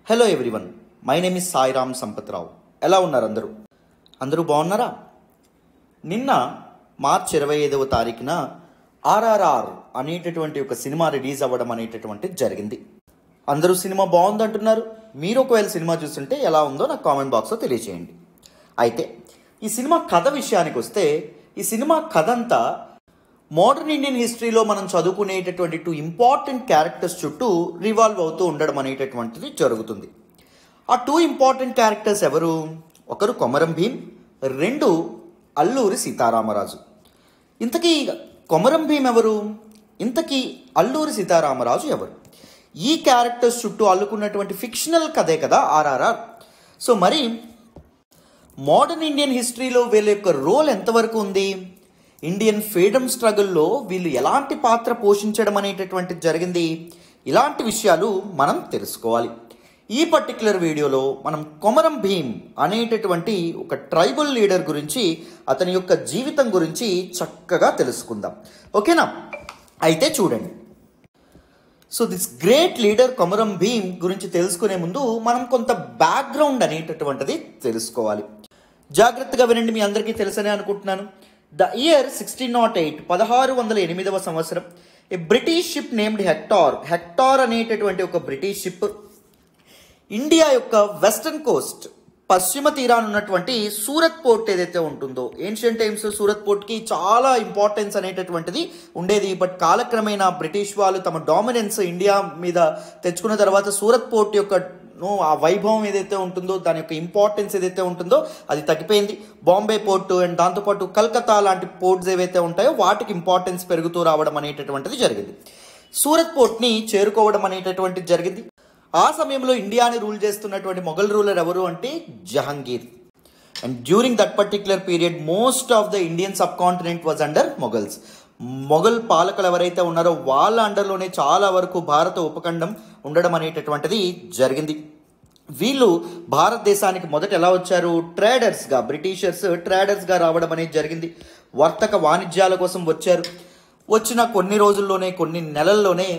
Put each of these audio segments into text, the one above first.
hello everyone my name is Sairam Sampathrao ఎలా ఉన్నారు అందరూ అందరూ బాగున్నారా నిన్న మార్చ్ ఇరవై ఐదవ తారీఖున ఆర్ఆర్ఆర్ అనేటటువంటి ఒక సినిమా రిలీజ్ అవ్వడం అనేటటువంటిది జరిగింది అందరూ సినిమా బాగుందంటున్నారు మీరు ఒకవేళ సినిమా చూస్తుంటే ఎలా ఉందో నాకు కామెంట్ బాక్స్లో తెలియజేయండి అయితే ఈ సినిమా కథ విషయానికి వస్తే ఈ సినిమా కథ అంతా మోడర్న్ ఇండియన్ హిస్టరీలో మనం చదువుకునేటటువంటి టూ ఇంపార్టెంట్ క్యారెక్టర్స్ చుట్టూ రివాల్వ్ అవుతూ ఉండడం అనేటటువంటిది జరుగుతుంది ఆ టూ ఇంపార్టెంట్ క్యారెక్టర్స్ ఎవరు ఒకరు కొమరం భీం రెండు అల్లూరి సీతారామరాజు ఇంతకీ కొమరం భీం ఎవరు ఇంతకీ అల్లూరి సీతారామరాజు ఎవరు ఈ క్యారెక్టర్స్ చుట్టూ అల్లుకున్నటువంటి ఫిక్షనల్ కథే కదా ఆర్ఆర్ఆర్ సో మరి మోడర్న్ ఇండియన్ హిస్టరీలో వీళ్ళ యొక్క రోల్ ఎంతవరకు ఉంది ఇండియన్ ఫ్రీడమ్ స్ట్రగుల్లో వీళ్ళు ఎలాంటి పాత్ర పోషించడం అనేటటువంటిది జరిగింది ఇలాంటి విషయాలు మనం తెలుసుకోవాలి ఈ పర్టికులర్ వీడియోలో మనం కొమరం భీమ్ అనేటటువంటి ఒక ట్రైబల్ లీడర్ గురించి అతని యొక్క జీవితం గురించి చక్కగా తెలుసుకుందాం ఓకేనా అయితే చూడండి so this great leader Komaram Bheem గురించి తెలుసుకునే ముందు మనం కొంత బ్యాక్గ్రౌండ్ అనేటటువంటిది తెలుసుకోవాలి జాగ్రత్తగా వినండి మీ అందరికీ తెలుసనే అనుకుంటున్నాను the year sixteen nought eight పదహారు వందల ఎనిమిదవ సంవత్సరం a British ship named Hector Hector అనేటటువంటి ఒక బ్రిటిష్ షిప్ ఇండియా యొక్క వెస్టర్న్ కోస్ట్ పశ్చిమ తీరాన ఉన్నటువంటి సూరత్ పోర్ట్ ఏదైతే ఉంటుందో ఏన్షియన్ టైమ్స్ సూరత్ పోర్ట్కి చాలా ఇంపార్టెన్స్ అనేటటువంటిది ఉండేది బట్ కాలక్రమేణా బ్రిటిష్ వాళ్ళు తమ డామినెన్స్ ఇండియా మీద తెచ్చుకున్న తర్వాత సూరత్ పోర్ట్ యొక్క ను ఆ వైభవం ఏదైతే ఉంటుందో దాని యొక్క ఇంపార్టెన్స్ ఏదైతే ఉంటుందో అది తగ్గిపోయింది బాంబే పోర్టు అండ్ దాంతోపాటు కల్కత్తా లాంటి పోర్ట్స్ ఏవైతే ఉంటాయో వాటికి ఇంపార్టెన్స్ పెరుగుతూ రావడం అనేటటువంటిది జరిగింది సూరత్ పోర్ట్ని చేరుకోవడం అనేటటువంటిది జరిగింది ఆ సమయంలో ఇండియాని రూల్ చేస్తున్నటువంటి మొఘల్ రూలర్ ఎవరు అంటే Jahangir and during that particular period most of the Indian subcontinent was under Mughals Mughal పాలకులు ఎవరైతే ఉన్నారో వాళ్ళ అండర్లోనే చాలా వరకు భారత ఉపఖండం ఉండడం అనేటటువంటిది జరిగింది వీళ్ళు భారతదేశానికి మొదట ఎలా వచ్చారు ట్రేడర్స్గా బ్రిటిషర్స్ ట్రేడర్స్గా రావడం అనేది జరిగింది వర్తక వాణిజ్యాల కోసం వచ్చారు వచ్చిన కొన్ని రోజుల్లోనే కొన్ని నెలల్లోనే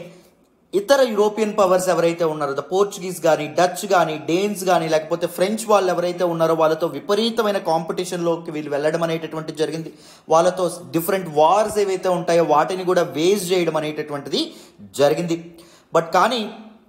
ఇతర యూరోపియన్ పవర్స్ ఎవరైతే ఉన్నారో ద పోర్చుగీస్ కానీ డచ్ కానీ డేన్స్ కానీ లేకపోతే ఫ్రెంచ్ వాళ్ళు ఎవరైతే ఉన్నారో వాళ్ళతో విపరీతమైన కాంపిటీషన్లోకి వీళ్ళు వెళ్ళడం అనేటటువంటిది జరిగింది వాళ్ళతో డిఫరెంట్ వార్స్ ఏవైతే ఉంటాయో వాటిని కూడా వేజ్ చేయడం అనేటటువంటిది జరిగింది బట్ కానీ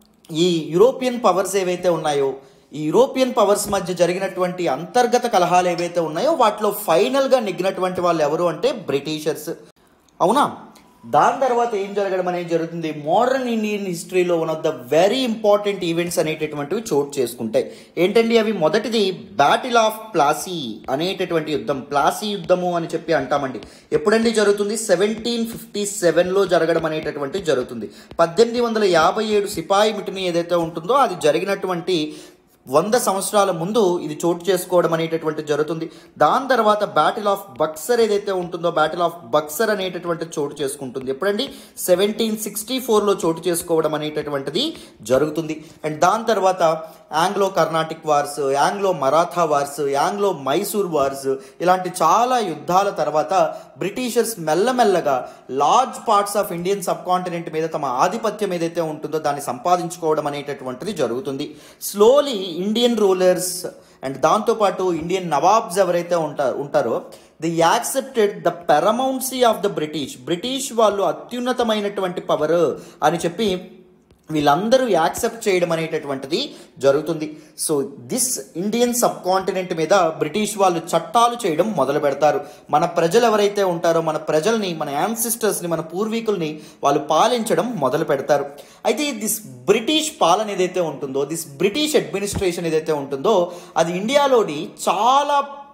ఈ యూరోపియన్ పవర్స్ ఏవైతే ఉన్నాయో ఈ యూరోపియన్ పవర్స్ మధ్య జరిగినటువంటి అంతర్గత కలహాలు ఏవైతే ఉన్నాయో వాటిలో ఫైనల్గా నెగ్గినటువంటి వాళ్ళు ఎవరు అంటే బ్రిటిషర్స్ అవునా దాని తర్వాత ఏం జరగడం అనేది జరుగుతుంది మోడర్న్ ఇండియన్ హిస్టరీలో one of the very important events అనేటటువంటివి చోటు చేసుకుంటాయి ఏంటండి అవి మొదటిది బ్యాటిల్ ఆఫ్ ప్లాసీ అనేటటువంటి యుద్ధం ప్లాసీ యుద్ధము అని చెప్పి అంటామండి ఎప్పుడండి జరుగుతుంది సెవెంటీన్ ఫిఫ్టీ సెవెన్లో జరగడం అనేటటువంటిది జరుగుతుంది పద్దెనిమిది వందల యాభై ఏడు సిపాయి మిటిని ఏదైతే ఉంటుందో అది జరిగినటువంటి వంద సంవత్సరాల ముందు ఇది చోటు చేసుకోవడం అనేటటువంటి జరుగుతుంది దాని తర్వాత బ్యాటిల్ ఆఫ్ బక్సర్ ఏదైతే ఉంటుందో బ్యాటిల్ ఆఫ్ బక్సర్ అనేటటువంటి చోటు చేసుకుంటుంది ఎప్పుడండి సెవెంటీన్ సిక్స్టీ ఫోర్లో చోటు చేసుకోవడం అనేటటువంటిది జరుగుతుంది అండ్ దాని తర్వాత Anglo Carnatic wars Anglo Maratha wars Anglo Mysore wars ఇలాంటి చాలా యుద్ధాల తర్వాత బ్రిటిషర్స్ మెల్లమెల్లగా large parts of Indian subcontinent మీద తమ ఆధిపత్యం ఏదైతే ఉంటుందో దాన్ని సంపాదించుకోవడం అనేటటువంటిది జరుగుతుంది స్లోలీ ఇండియన్ రూలర్స్ అండ్ దాంతోపాటు ఇండియన్ నవాబ్స్ ఎవరైతే ఉంటారో ఉంటారో they accepted the paramountcy of the British British వాళ్ళు అత్యున్నతమైనటువంటి పవర్ అని చెప్పి వీళ్ళందరూ యాక్సెప్ట్ చేయడం అనేటటువంటిది జరుగుతుంది so this Indian subcontinent మీద బ్రిటిష్ వాళ్ళు చట్టాలు చేయడం మొదలు పెడతారు మన ప్రజలు ఎవరైతే ఉంటారో మన ప్రజల్ని మన యాన్సిస్టర్స్ని మన పూర్వీకుల్ని వాళ్ళు పాలించడం మొదలు పెడతారు అయితే దిస్ బ్రిటిష్ పాలన ఏదైతే ఉంటుందో దిస్ బ్రిటిష్ అడ్మినిస్ట్రేషన్ ఏదైతే ఉంటుందో అది ఇండియాలోని చాలా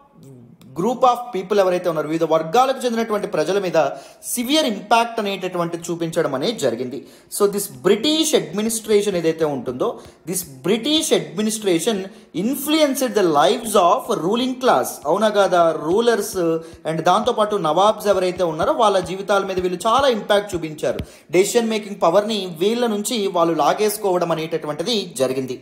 గ్రూప్ ఆఫ్ పీపుల్ ఎవరైతే ఉన్నారో వివిధ వర్గాలకు చెందినటువంటి ప్రజల మీద సివియర్ ఇంపాక్ట్ అనేటటువంటి చూపించడం అనేది జరిగింది సో దిస్ బ్రిటిష్ అడ్మినిస్ట్రేషన్ ఏదైతే ఉంటుందో this British administration influenced the lives of ruling class అవునా కదా రూలర్స్ అండ్ దాంతోపాటు నవాబ్స్ ఎవరైతే ఉన్నారో వాళ్ళ జీవితాల మీద వీళ్ళు చాలా ఇంపాక్ట్ చూపించారు డెసిషన్ మేకింగ్ పవర్ని వీళ్ళ నుంచి వాళ్ళు లాగేసుకోవడం అనేటటువంటిది జరిగింది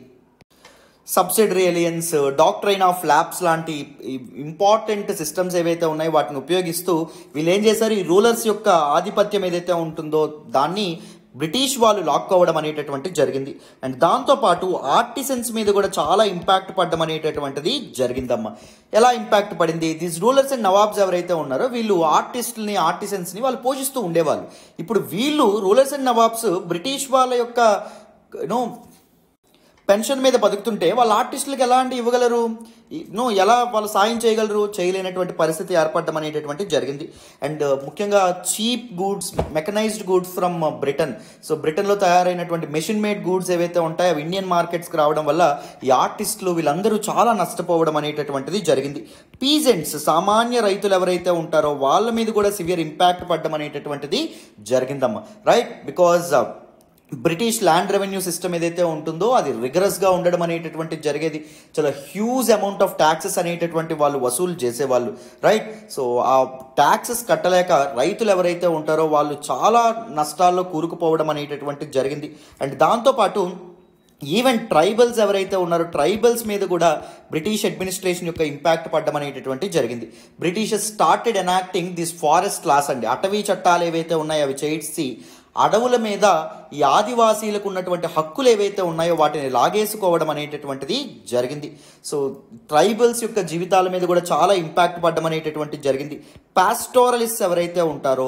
subsidiary alliances doctrine of lapse లాంటి ఇంపార్టెంట్ సిస్టమ్స్ ఏవైతే ఉన్నాయో వాటిని ఉపయోగిస్తూ వీళ్ళు ఏం చేశారు ఈ రూలర్స్ యొక్క ఆధిపత్యం ఏదైతే ఉంటుందో దాన్ని బ్రిటిష్ వాళ్ళు లాక్కోవడం అనేటటువంటి జరిగింది అండ్ దాంతోపాటు ఆర్టిసన్స్ మీద కూడా చాలా ఇంపాక్ట్ పడడం అనేటటువంటిది జరిగిందమ్మా ఎలా ఇంపాక్ట్ పడింది దీస్ రూలర్స్ అండ్ నవాబ్స్ ఎవరైతే ఉన్నారో వీళ్ళు ఆర్టిస్టుల్ని ఆర్టిసన్స్ని వాళ్ళు పోషిస్తూ ఉండేవాళ్ళు ఇప్పుడు వీళ్ళు రూలర్స్ అండ్ నవాబ్స్ బ్రిటిష్ వాళ్ళ యొక్క యూనో పెన్షన్ మీద బతుకుతుంటే వాళ్ళ ఆర్టిస్టులకు ఎలాంటి ఇవ్వగలరు నో ఎలా వాళ్ళు సాయం చేయగలరు చేయలేనటువంటి పరిస్థితి ఏర్పడడం అనేటటువంటి జరిగింది అండ్ ముఖ్యంగా cheap goods mechanised goods from Britain so బ్రిటన్లో తయారైనటువంటి మెషిన్ మేడ్ గూడ్స్ ఏవైతే ఉంటాయో అవి ఇండియన్ మార్కెట్స్కి రావడం వల్ల ఈ ఆర్టిస్టులు వీళ్ళందరూ చాలా నష్టపోవడం అనేటటువంటిది జరిగింది పీజెంట్స్ సామాన్య రైతులు ఎవరైతే ఉంటారో వాళ్ళ మీద కూడా సివియర్ ఇంపాక్ట్ పడడం అనేటటువంటిది జరిగిందమ్మా right because British land revenue system ఏదైతే ఉంటుందో అది రిగరస్గా ఉండడం అనేటటువంటి జరిగేది చాలా హ్యూజ్ అమౌంట్ ఆఫ్ ట్యాక్సెస్ అనేటటువంటి వాళ్ళు వసూలు చేసేవాళ్ళు రైట్ సో ఆ ట్యాక్సెస్ కట్టలేక రైతులు ఎవరైతే ఉంటారో వాళ్ళు చాలా నష్టాల్లో కూరుకుపోవడం అనేటటువంటి జరిగింది అండ్ దాంతోపాటు ఈవెన్ ట్రైబల్స్ ఎవరైతే ఉన్నారో ట్రైబల్స్ మీద కూడా బ్రిటిష్ అడ్మినిస్ట్రేషన్ యొక్క ఇంపాక్ట్ పడడం అనేటటువంటి జరిగింది Britishers started enacting this forest laws అండి అటవీ చట్టాలు ఏవైతే ఉన్నాయో అవి చేసి అడవుల మీద ఈ ఆదివాసీలకు ఉన్నటువంటి హక్కులు ఏవైతే ఉన్నాయో వాటిని లాగేసుకోవడం అనేటటువంటిది జరిగింది సో ట్రైబల్స్ యొక్క జీవితాల మీద కూడా చాలా ఇంపాక్ట్ పడడం అనేటటువంటి జరిగింది పాస్టోరలిస్ట్ ఎవరైతే ఉంటారో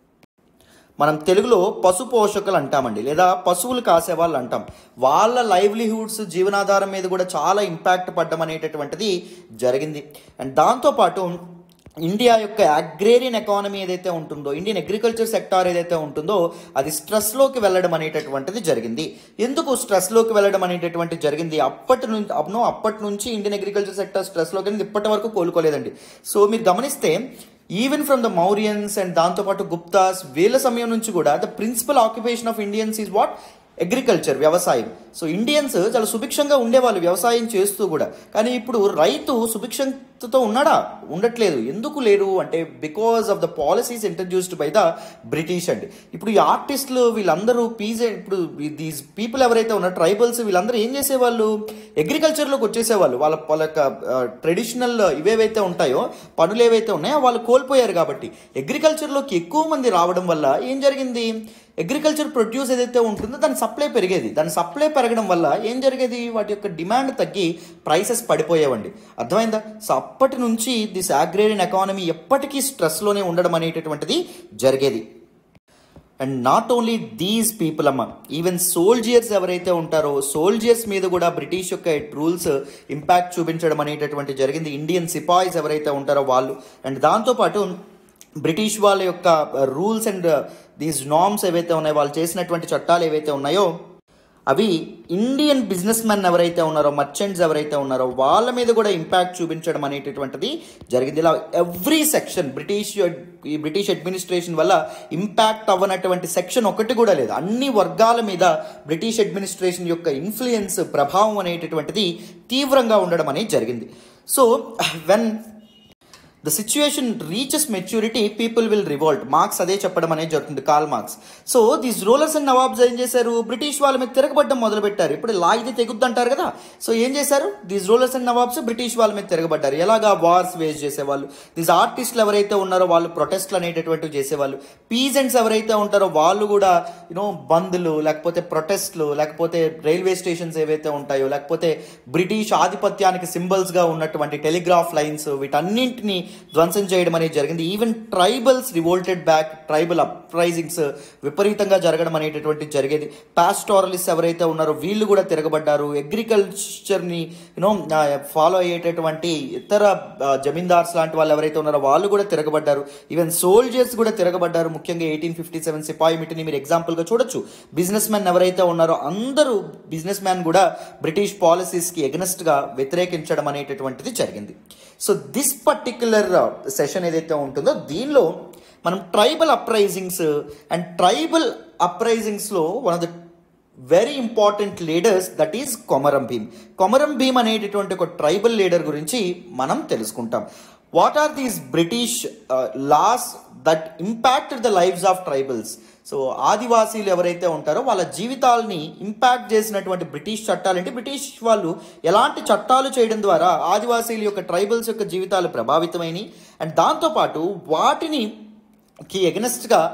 మనం తెలుగులో పశు పోషకులు అంటామండి లేదా పశువులు కాసేవాళ్ళు అంటాం వాళ్ళ లైవ్లీహుడ్స్ జీవనాధారం మీద కూడా చాలా ఇంపాక్ట్ పడడం అనేటటువంటిది జరిగింది అండ్ దాంతోపాటు ఇండియా యొక్క అగ్రేరియన్ ఎకానమీ ఏదైతే ఉంటుందో ఇండియన్ అగ్రికల్చర్ సెక్టార్ ఏదైతే ఉంటుందో అది స్ట్రెస్లోకి వెళ్ళడం అనేటటువంటిది జరిగింది ఎందుకు స్ట్రెస్లోకి వెళ్ళడం అనేటటువంటి జరిగింది అప్పటి నుంచి అప్నో అప్పటి నుంచి ఇండియన్ అగ్రికల్చర్ సెక్టార్ స్ట్రెస్లోకి వెళ్ళి ఇప్పటి వరకు కోలుకోలేదండి సో మీరు గమనిస్తే even from the Mauryans and దాంతోపాటు గుప్తాస్ వీళ్ళ సమయం నుంచి కూడా the principal occupation of Indians is what agriculture వ్యవసాయం సో ఇండియన్స్ చాలా సుభిక్షంగా ఉండేవాళ్ళు వ్యవసాయం చేస్తూ కూడా కానీ ఇప్పుడు రైతు సుభిక్షంతో ఉన్నాడా ఉండట్లేదు ఎందుకు లేరు అంటే because of the policies introduced by the British అండి ఇప్పుడు ఈ ఆర్టిస్టులు వీళ్ళందరూ పీజే ఇప్పుడు దీస్ పీపుల్ ఎవరైతే ఉన్నారో ట్రైబల్స్ వీళ్ళందరూ ఏం చేసేవాళ్ళు అగ్రికల్చర్లోకి వచ్చేసేవాళ్ళు వాళ్ళ వాళ్ళ యొక్క ట్రెడిషనల్ ఇవేవైతే ఉంటాయో పనులు ఏవైతే ఉన్నాయో వాళ్ళు కోల్పోయారు కాబట్టి అగ్రికల్చర్లోకి ఎక్కువ మంది రావడం వల్ల ఏం జరిగింది అగ్రికల్చర్ ప్రొడ్యూస్ ఏదైతే ఉంటుందో దాని సప్లై పెరిగేది దాని సప్లై పెరగడం వల్ల ఏం జరిగేది వాటి యొక్క డిమాండ్ తగ్గి ప్రైసెస్ పడిపోయేవండి అర్థమైందా సో అప్పటి నుంచి దిస్ అగ్రేరియన్ ఎకానమీ ఎప్పటికీ స్ట్రెస్లోనే ఉండడం అనేటటువంటిది జరిగేది and not only these people అమ్మ ఈవెన్ సోల్జియర్స్ ఎవరైతే ఉంటారో సోల్జియర్స్ మీద కూడా బ్రిటిష్ యొక్క రూల్స్ ఇంపాక్ట్ చూపించడం అనేటటువంటి జరిగింది ఇండియన్ సిపాయిస్ ఎవరైతే ఉంటారో వాళ్ళు అండ్ దాంతోపాటు బ్రిటిష్ వాళ్ళ యొక్క రూల్స్ అండ్ దీస్ నామ్స్ ఏవైతే ఉన్నాయో వాళ్ళు చేసినటువంటి చట్టాలు ఏవైతే ఉన్నాయో అవి ఇండియన్ బిజినెస్ మెన్ ఎవరైతే ఉన్నారో మర్చెంట్స్ ఎవరైతే ఉన్నారో వాళ్ళ మీద కూడా ఇంపాక్ట్ చూపించడం అనేటటువంటిది జరిగింది ఇలా ఎవ్రీ సెక్షన్ బ్రిటిష్ ఈ బ్రిటిష్ అడ్మినిస్ట్రేషన్ వల్ల ఇంపాక్ట్ అవ్వనటువంటి సెక్షన్ ఒకటి కూడా లేదు అన్ని వర్గాల మీద బ్రిటిష్ అడ్మినిస్ట్రేషన్ యొక్క ఇన్ఫ్లుయెన్స్ ప్రభావం అనేటటువంటిది తీవ్రంగా ఉండడం అనేది జరిగింది so when the situation reaches maturity people will revolt Marx అదే చెప్పడం అనేది జరుగుతుంది Karl Marx so these rulers and nawabs ఏం చేశారు బ్రిటిష్ వాళ్ళ మీద తిరగబడ్డం మొదలు పెట్టారు ఇప్పుడు లా ఇది తెగుద్ది అంటారు కదా సో ఏం చేశారు these rulers and nawabs British వాళ్ళ మీద తిరగబడ్డారు ఎలాగా వార్స్ వేస్ చేసేవాళ్ళు దీస్ ఆర్టిస్టులు ఎవరైతే ఉన్నారో వాళ్ళు ప్రొటెస్ట్లు అనేటటువంటివి చేసేవాళ్ళు పీజెంట్స్ ఎవరైతే ఉంటారో వాళ్ళు కూడా యూనో బంద్లు లేకపోతే ప్రొటెస్ట్లు లేకపోతే రైల్వే స్టేషన్స్ ఏవైతే ఉంటాయో లేకపోతే బ్రిటిష్ ఆధిపత్యానికి సింబల్స్గా ఉన్నటువంటి టెలిగ్రాఫ్ లైన్స్ వీటన్నింటినీ ధ్వంసం చేయడం అనేది జరిగింది even tribals revolted back tribal uprisings విపరీతంగా జరగడం అనేటటువంటి జరిగేది పాస్టోరలిస్ట్ ఎవరైతే ఉన్నారో వీళ్ళు కూడా తిరగబడ్డారు అగ్రికల్చర్ని యూనో ఫాలో అయ్యేటటువంటి ఇతర జమీందార్స్ లాంటి వాళ్ళు ఎవరైతే ఉన్నారో వాళ్ళు కూడా తిరగబడ్డారు ఈవెన్ సోల్జర్స్ కూడా తిరగబడ్డారు ముఖ్యంగా ఎయిటీన్ ఫిఫ్టీ సెవెన్ సిపాయి మిటిని మీరు ఎగ్జాంపుల్గా చూడొచ్చు బిజినెస్ మ్యాన్ ఎవరైతే ఉన్నారో అందరూ బిజినెస్ మ్యాన్ కూడా బ్రిటిష్ పాలసీస్కి ఎగనెస్ట్గా వ్యతిరేకించడం అనేటటువంటిది జరిగింది సో దిస్ పర్టిక్యులర్ సెషన్ ఏదైతే ఉంటుందో దీనిలో మనం ట్రైబల్ అప్రైజింగ్స్ అండ్ ట్రైబల్ అప్రైజింగ్స్లో one of the very important leaders that is Komaram Bheem Komaram Bheem అనేటటువంటి ఒక ట్రైబల్ లీడర్ గురించి మనం తెలుసుకుంటాం what are these British laws that impact the lives of tribals so ఆదివాసీలు ఎవరైతే ఉంటారో వాళ్ళ జీవితాలని ఇంపాక్ట్ చేసినటువంటి బ్రిటిష్ చట్టాలు అంటే బ్రిటిష్ వాళ్ళు ఎలాంటి చట్టాలు చేయడం ద్వారా ఆదివాసీల యొక్క ట్రైబల్స్ యొక్క జీవితాలు ప్రభావితమైనవి అండ్ దాంతోపాటు వాటిని కి ఎగనెస్ట్గా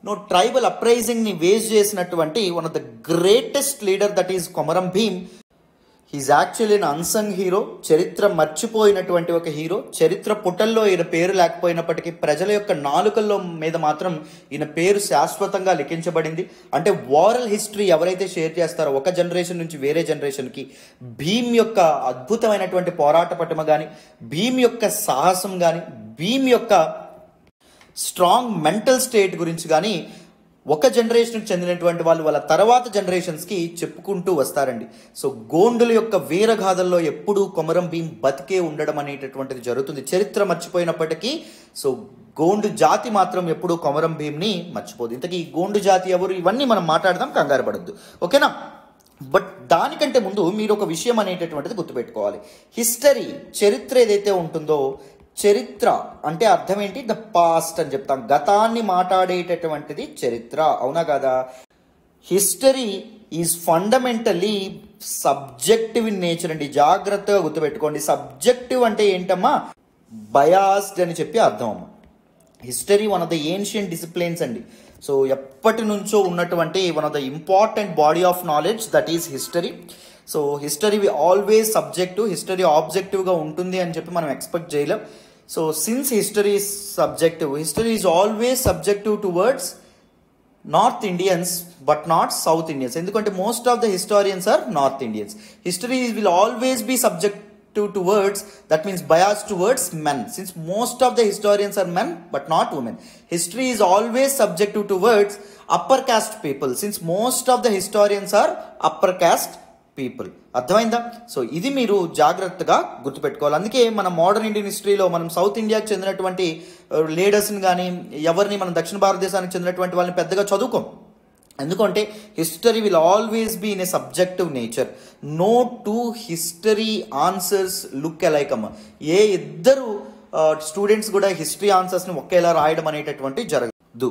నో ట్రైబల్ అప్రైజింగ్ని వేస్ చేసినటువంటి one of the greatest leader that is Komaram Bheem he's actually un unsung hero చరిత్ర మర్చిపోయినటువంటి ఒక హీరో చరిత్ర పుటల్లో ఈయన పేరు లేకపోయినప్పటికీ ప్రజల యొక్క నాలుకల్లో మీద మాత్రం ఈయన పేరు శాశ్వతంగా లిఖించబడింది అంటే వారల్ హిస్టరీ ఎవరైతే షేర్ చేస్తారో ఒక జనరేషన్ నుంచి వేరే జనరేషన్కి భీమ్ యొక్క అద్భుతమైనటువంటి పోరాట పటిమ కానీ భీమ్ యొక్క సాహసం కానీ భీమ్ యొక్క స్ట్రాంగ్ మెంటల్ స్టేట్ గురించి కానీ ఒక జనరేషన్కి చెందినటువంటి వాళ్ళు వాళ్ళ తర్వాత జనరేషన్స్కి చెప్పుకుంటూ వస్తారండి సో గోండుల యొక్క వీరగాథల్లో ఎప్పుడూ కొమరం భీం బతికే ఉండడం అనేటటువంటిది జరుగుతుంది చరిత్ర మర్చిపోయినప్పటికీ సో గోండు జాతి మాత్రం ఎప్పుడూ కొమరం భీంని మర్చిపోదు ఇంతకీ ఈ గోండు జాతి ఎవరు ఇవన్నీ మనం మాట్లాడదాం కంగారు పడద్దు ఓకేనా బట్ దానికంటే ముందు మీరు ఒక విషయం అనేటటువంటిది గుర్తుపెట్టుకోవాలి హిస్టరీ చరిత్ర ఏదైతే ఉంటుందో చరిత్ర అంటే అర్థం ఏంటి ద పాస్ట్ అని చెప్తాం గతాన్ని మాట్లాడేటటువంటిది చరిత్ర అవునా కదా history is fundamentally subjective in nature అండి జాగ్రత్తగా గుర్తుపెట్టుకోండి సబ్జెక్టివ్ అంటే ఏంటమ్మా బయాస్డ్ అని చెప్పి అర్థం అమ్మా history one of the ancient disciplines అండి సో ఎప్పటి నుంచో ఉన్నటువంటి one of the important body of knowledge that is history so history always subjective history ఆబ్జెక్టివ్గా ఉంటుంది అని చెప్పి మనం ఎక్స్పెక్ట్ చేయలేం so since history subjective history is always subjective towards North Indians but not South Indians ఎందుకంటే most of the historians are North Indians history will always be subjective towards that means bias towards men since most of the historians are men but not women history is always subjective towards upper cost people సిన్స్ most of the historians ఆర్ అప్పర్ cost పీపుల్ అర్థమైందా so ఇది మీరు జాగ్రత్తగా గుర్తుపెట్టుకోవాలి అందుకే మన మోడర్న్ ఇండియన్ హిస్టరీలో మనం సౌత్ ఇండియాకి చెందినటువంటి లీడర్స్ని కానీ ఎవరిని మనం దక్షిణ భారతదేశానికి చెందినటువంటి వాళ్ళని పెద్దగా చదువుకోం ఎందుకంటే history will always be in a subjective nature no two history answers look alike అమ్మ ఏ ఇద్దరు స్టూడెంట్స్ కూడా హిస్టరీ ఆన్సర్స్ని ఒకేలా రాయడం అనేటటువంటి జరగదు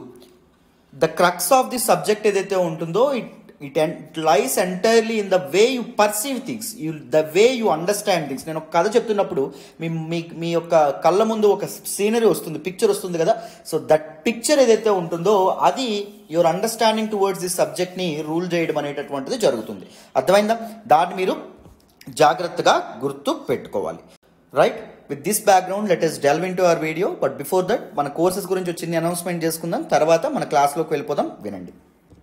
the crux of the subject ఏదైతే ఉంటుందో it it it lies entirely in the way you perceive things you the way you understand things నేను ఒక కథ చెప్తున్నప్పుడు మీ మీ మీ యొక్క కళ్ళ ముందు ఒక సీనరీ వస్తుంది పిక్చర్ వస్తుంది కదా సో దట్ పిక్చర్ ఏదైతే ఉంటుందో అది యువర్ అండర్స్టాండింగ్ టువర్డ్స్ ది సబ్జెక్ట్ని రూల్ చేయడం అనేటటువంటిది జరుగుతుంది అర్థమైందా దాన్ని మీరు జాగ్రత్తగా గుర్తు పెట్టుకోవాలి right with this background let's delve into our video but before that మన కోర్సెస్ గురించి చిన్న అనౌన్స్మెంట్ చేసుకుందాం తర్వాత మన క్లాస్లోకి వెళ్ళిపోదాం వినండి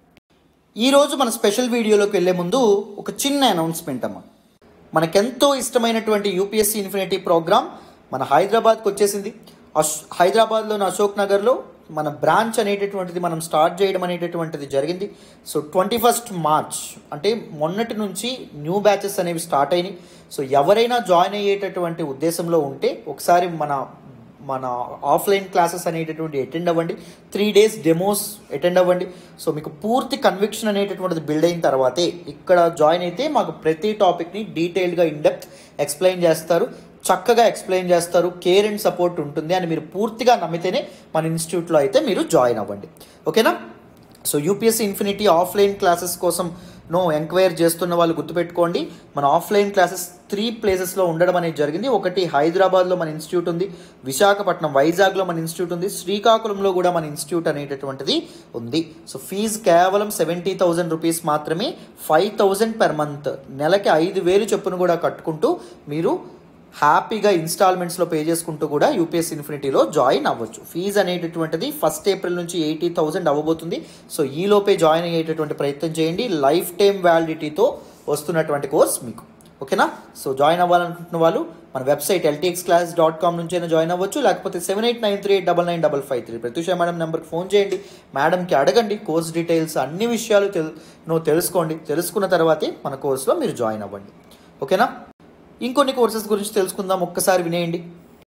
ఈరోజు మన స్పెషల్ వీడియోలోకి వెళ్ళే ముందు ఒక చిన్న అనౌన్స్మెంట్ అమ్మ మనకెంతో ఇష్టమైనటువంటి యూపీఎస్సీ ఇన్ఫినిటీ ప్రోగ్రామ్ మన హైదరాబాద్కి వచ్చేసింది అశ్ హైదరాబాద్లోని అశోక్ నగర్లో మన బ్రాంచ్ అనేటటువంటిది మనం స్టార్ట్ చేయడం అనేటటువంటిది జరిగింది సో ట్వంటీ ఫస్ట్ మార్చ్ అంటే మొన్నటి నుంచి న్యూ బ్యాచెస్ అనేవి స్టార్ట్ అయినాయి సో ఎవరైనా జాయిన్ అయ్యేటటువంటి ఉద్దేశంలో ఉంటే ఒకసారి మన మన ఆఫ్లైన్ క్లాసెస్ అనేటటువంటి అటెండ్ అవ్వండి త్రీ డేస్ డెమోస్ అటెండ్ అవ్వండి సో మీకు పూర్తి కన్విక్షన్ అనేటటువంటిది బిల్డ్ అయిన తర్వాతే ఇక్కడ జాయిన్ అయితే మాకు ప్రతి టాపిక్ని డీటెయిల్డ్గా ఇన్డెప్త్ ఎక్స్ప్లెయిన్ చేస్తారు చక్కగా ఎక్స్ప్లెయిన్ చేస్తారు కేర్ అండ్ సపోర్ట్ ఉంటుంది అని మీరు పూర్తిగా నమ్మితేనే మన ఇన్స్టిట్యూట్లో అయితే మీరు జాయిన్ అవ్వండి ఓకేనా so UPSC Infinity offline classes కోసం నో ఎంక్వైర్ చేస్తున్న వాళ్ళు గుర్తుపెట్టుకోండి మన ఆఫ్లైన్ క్లాసెస్ త్రీ ప్లేసెస్లో ఉండడం అనేది జరిగింది ఒకటి హైదరాబాద్లో మన ఇన్స్టిట్యూట్ ఉంది విశాఖపట్నం వైజాగ్లో మన ఇన్స్టిట్యూట్ ఉంది శ్రీకాకుళంలో కూడా మన ఇన్స్టిట్యూట్ అనేటటువంటిది ఉంది సో ఫీజు కేవలం సెవెంటీ థౌజండ్ రూపీస్ మాత్రమే ఫైవ్ థౌజండ్ పెర్ మంత్ నెలకి ఐదు వేలు చొప్పున కూడా కట్టుకుంటూ మీరు హ్యాపీగా ఇన్స్టాల్మెంట్స్లో పే చేసుకుంటూ కూడా యూపీఎస్ ఇన్ఫినిటీలో జాయిన్ అవ్వచ్చు ఫీజు అనేటటువంటిది ఫస్ట్ ఏప్రిల్ నుంచి ఎయిటీ థౌజండ్ అవ్వబోతుంది సో ఈలోపే జాయిన్ అయ్యేటటువంటి ప్రయత్నం చేయండి లైఫ్ టైం వ్యాలిడిటీతో వస్తున్నటువంటి కోర్స్ మీకు ఓకేనా సో జాయిన్ అవ్వాలనుకుంటున్న వాళ్ళు మన website LTX class dot com నుంచి అయినా జాయిన్ అవ్వచ్చు లేకపోతే seven eight nine three eight double nine double five three Pratyusha madam నెంబర్కి ఫోన్ చేయండి మేడంకి అడగండి కోర్స్ డీటెయిల్స్ అన్ని విషయాలు తెల్ నువ్వు తెలుసుకోండి తెలుసుకున్న తర్వాతే మన కోర్సులో మీరు జాయిన్ అవ్వండి ఓకేనా ఇంకొన్ని కోర్సెస్ గురించి తెలుసుకుందాం ఒక్కసారి వినేయండి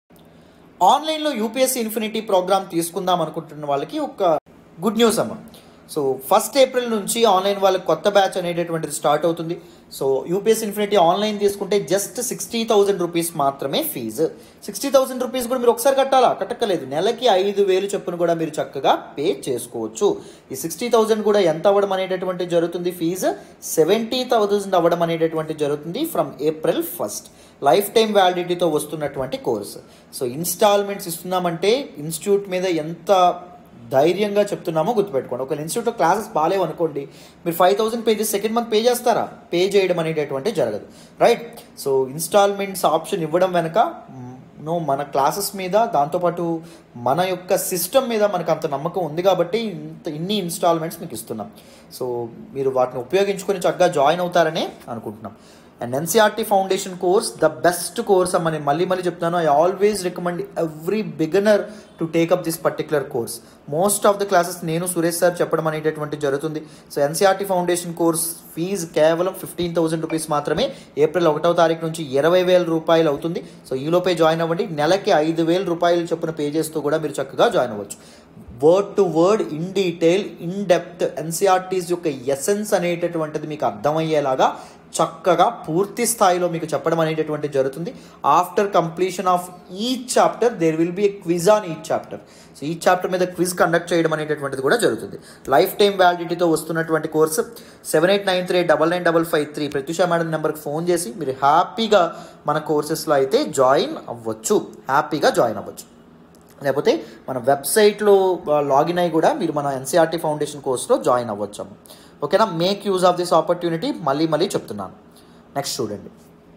ఆన్లైన్లో యూపీఎస్సీ ఇన్ఫినిటీ ప్రోగ్రామ్ తీసుకుందాం అనుకుంటున్న వాళ్ళకి ఒక గుడ్ న్యూస్ అమ్మ సో ఫస్ట్ ఏప్రిల్ నుంచి ఆన్లైన్ వాళ్ళకి కొత్త బ్యాచ్ అనేటటువంటిది స్టార్ట్ అవుతుంది సో యూపీఎస్ ఇన్ఫినిటీ ఆన్లైన్ తీసుకుంటే జస్ట్ సిక్స్టీ థౌసండ్ రూపీస్ మాత్రమే ఫీజు సిక్స్టీ థౌసండ్ రూపీస్ కూడా మీరు ఒకసారి కట్టాలా కట్టక్కలేదు నెలకి ఐదు వేలు చొప్పున కూడా మీరు చక్కగా పే చేసుకోవచ్చు ఈ సిక్స్టీ థౌసండ్ కూడా ఎంత అవ్వడం అనేటటువంటి జరుగుతుంది ఫీజు సెవెంటీ థౌసండ్ అవ్వడం అనేటటువంటి జరుగుతుంది from April first lifetime వ్యాలిడిటీతో వస్తున్నటువంటి కోర్స్ సో ఇన్స్టాల్మెంట్స్ ఇస్తున్నామంటే ఇన్స్టిట్యూట్ మీద ఎంత ధైర్యంగా చెప్తున్నామో గుర్తుపెట్టుకోండి ఒక ఇన్స్టిట్యూట్లో క్లాసెస్ బాగాలేవు అనుకోండి మీరు ఫైవ్ థౌసండ్ పే చేసి సెకండ్ మంత్ పే చేస్తారా పే చేయడం అనేటటువంటి జరగదు రైట్ సో ఇన్స్టాల్మెంట్స్ ఆప్షన్ ఇవ్వడం వెనక నో మన క్లాసెస్ మీద దాంతోపాటు మన యొక్క సిస్టమ్ మీద మనకు అంత నమ్మకం ఉంది కాబట్టి ఇంత ఇన్ని ఇన్స్టాల్మెంట్స్ మీకు ఇస్తున్నాం సో మీరు వాటిని ఉపయోగించుకొని చక్కగా జాయిన్ అవుతారనే అనుకుంటున్నాం and NCERT foundation course the best course అని నేను మళ్ళీ మళ్ళీ చెప్తాను I always recommend every beginner to take up this particular course most of the classes నేను సురేష్ సార్ చెప్పడం అనేటటువంటి జరుగుతుంది so NCERT foundation course fee కేవలం ఫిఫ్టీన్ థౌసండ్ రూపీస్ మాత్రమే ఏప్రిల్ ఒకటవ తారీఖు నుంచి ఇరవై వేల రూపాయలు అవుతుంది సో ఈలోపే జాయిన్ అవ్వండి నెలకి ఐదు వేల రూపాయలు చొప్పున పే చేస్తూ కూడా మీరు చక్కగా జాయిన్ అవ్వచ్చు word to word in detail in depth NCERTs యొక్క ఎసెన్స్ అనేటటువంటిది మీకు అర్థమయ్యేలాగా చక్కగా పూర్తి స్థాయిలో మీకు చెప్పడం అనేటటువంటి జరుగుతుంది after completion of each chapter there will be a quiz on each chapter so ఈ చాప్టర్ మీద క్విజ్ కండక్ట్ చేయడం అనేటటువంటిది కూడా జరుగుతుంది లైఫ్ టైం వ్యాలిడిటీతో వస్తున్నటువంటి course seven eight nine three double nine double five three Pratyusha madam నెంబర్కి ఫోన్ చేసి మీరు హ్యాపీగా మన కోర్సెస్లో అయితే జాయిన్ అవ్వచ్చు హ్యాపీగా జాయిన్ అవ్వచ్చు లేకపోతే మన వెబ్సైట్లో లాగిన్ అయ్యి కూడా మీరు మన ఎన్సీఆర్టీ ఫౌండేషన్ కోర్స్లో జాయిన్ అవ్వచ్చు ఓకేనా make use of this opportunity మళ్ళీ మళ్ళీ చెప్తున్నాను నెక్స్ట్ చూడండి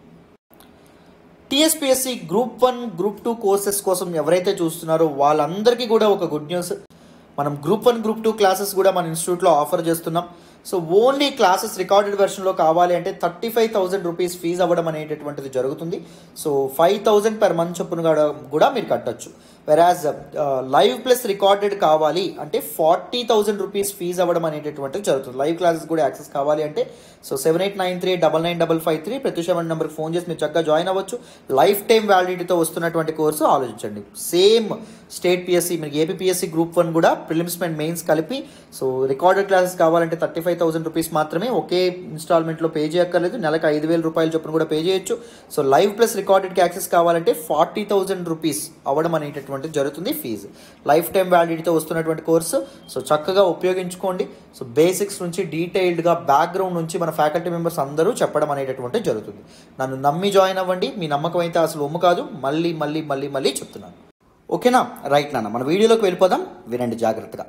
TSPSC group one group two courses కోసం ఎవరైతే చూస్తున్నారో వాళ్ళందరికీ కూడా ఒక గుడ్ న్యూస్ మనం group one group two classes కూడా మన ఇన్స్టిట్యూట్లో ఆఫర్ చేస్తున్నాం సో ఓన్లీ క్లాసెస్ రికార్డెడ్ వెర్షన్లో కావాలి అంటే thirty five thousand rupees fee అవ్వడం అనేటటువంటిది జరుగుతుంది so five thousand per month చొప్పున కూడా కూడా మీరు కట్టొచ్చు వెరాజ్ లైవ్ ప్లస్ రికార్డెడ్ కావాలి అంటే ఫార్టీ థౌసండ్ రూపీస్ ఫీజు అవ్వడం అనేటటువంటిది జరుగుతుంది లైవ్ క్లాసెస్ కూడా యాక్సెస్ కావాలి అంటే so seven eight nine three double nine double five three ప్రతి సెవెన్ నెంబర్కి ఫోన్ చేసి మీరు చక్కగా జాయిన్ అవ్వచ్చు లైఫ్ టైం వ్యాలిడిటీతో వస్తున్నటువంటి కోర్సు ఆలోచించండి సేమ్ స్టేట్ పిఎస్సి మీరు ఏపీఎస్సి గ్రూప్ వన్ కూడా ప్రిలిమ్స్ అండ్ మెయిన్స్ కలిపి సో రికార్డెడ్ క్లాసెస్ కావాలంటే థర్టీ ఫైవ్ థౌసండ్ రూపీస్ మాత్రమే ఒకే ఇన్స్టాల్మెంట్లో పే చేయక్కర్లేదు నెలకు ఐదు వేల రూపాయల చొప్పున కూడా పే చేయొచ్చు సో లైవ్ ప్లస్ రికార్డెడ్కి యాక్సెస్ కావాలంటే ఫార్టీ థౌసండ్ రూపీస్ అవ్వడం అనేటటువంటిది జరుగుతుంది ఫీజు లైఫ్ టైం వ్యాలిడిటీతో వస్తున్నటువంటి కోర్సు సో చక్కగా ఉపయోగించుకోండి సో బేసిక్స్ నుంచి డీటెయిల్డ్గా బ్యాక్గ్రౌండ్ నుంచి మన ఫ్యాకల్టీ మెంబర్స్ అందరూ చెప్పడం అనేటటువంటిది జరుగుతుంది నన్ను నమ్మి జాయిన్ అవ్వండి మీ నమ్మకం అయితే అసలు ఉమ్ము కాదు మళ్ళీ మళ్ళీ మళ్ళీ మళ్ళీ చెప్తున్నాను ఓకేనా రైట్ నాన్న మన వీడియోలోకి వెళ్ళిపోదాం వినండి జాగ్రత్తగా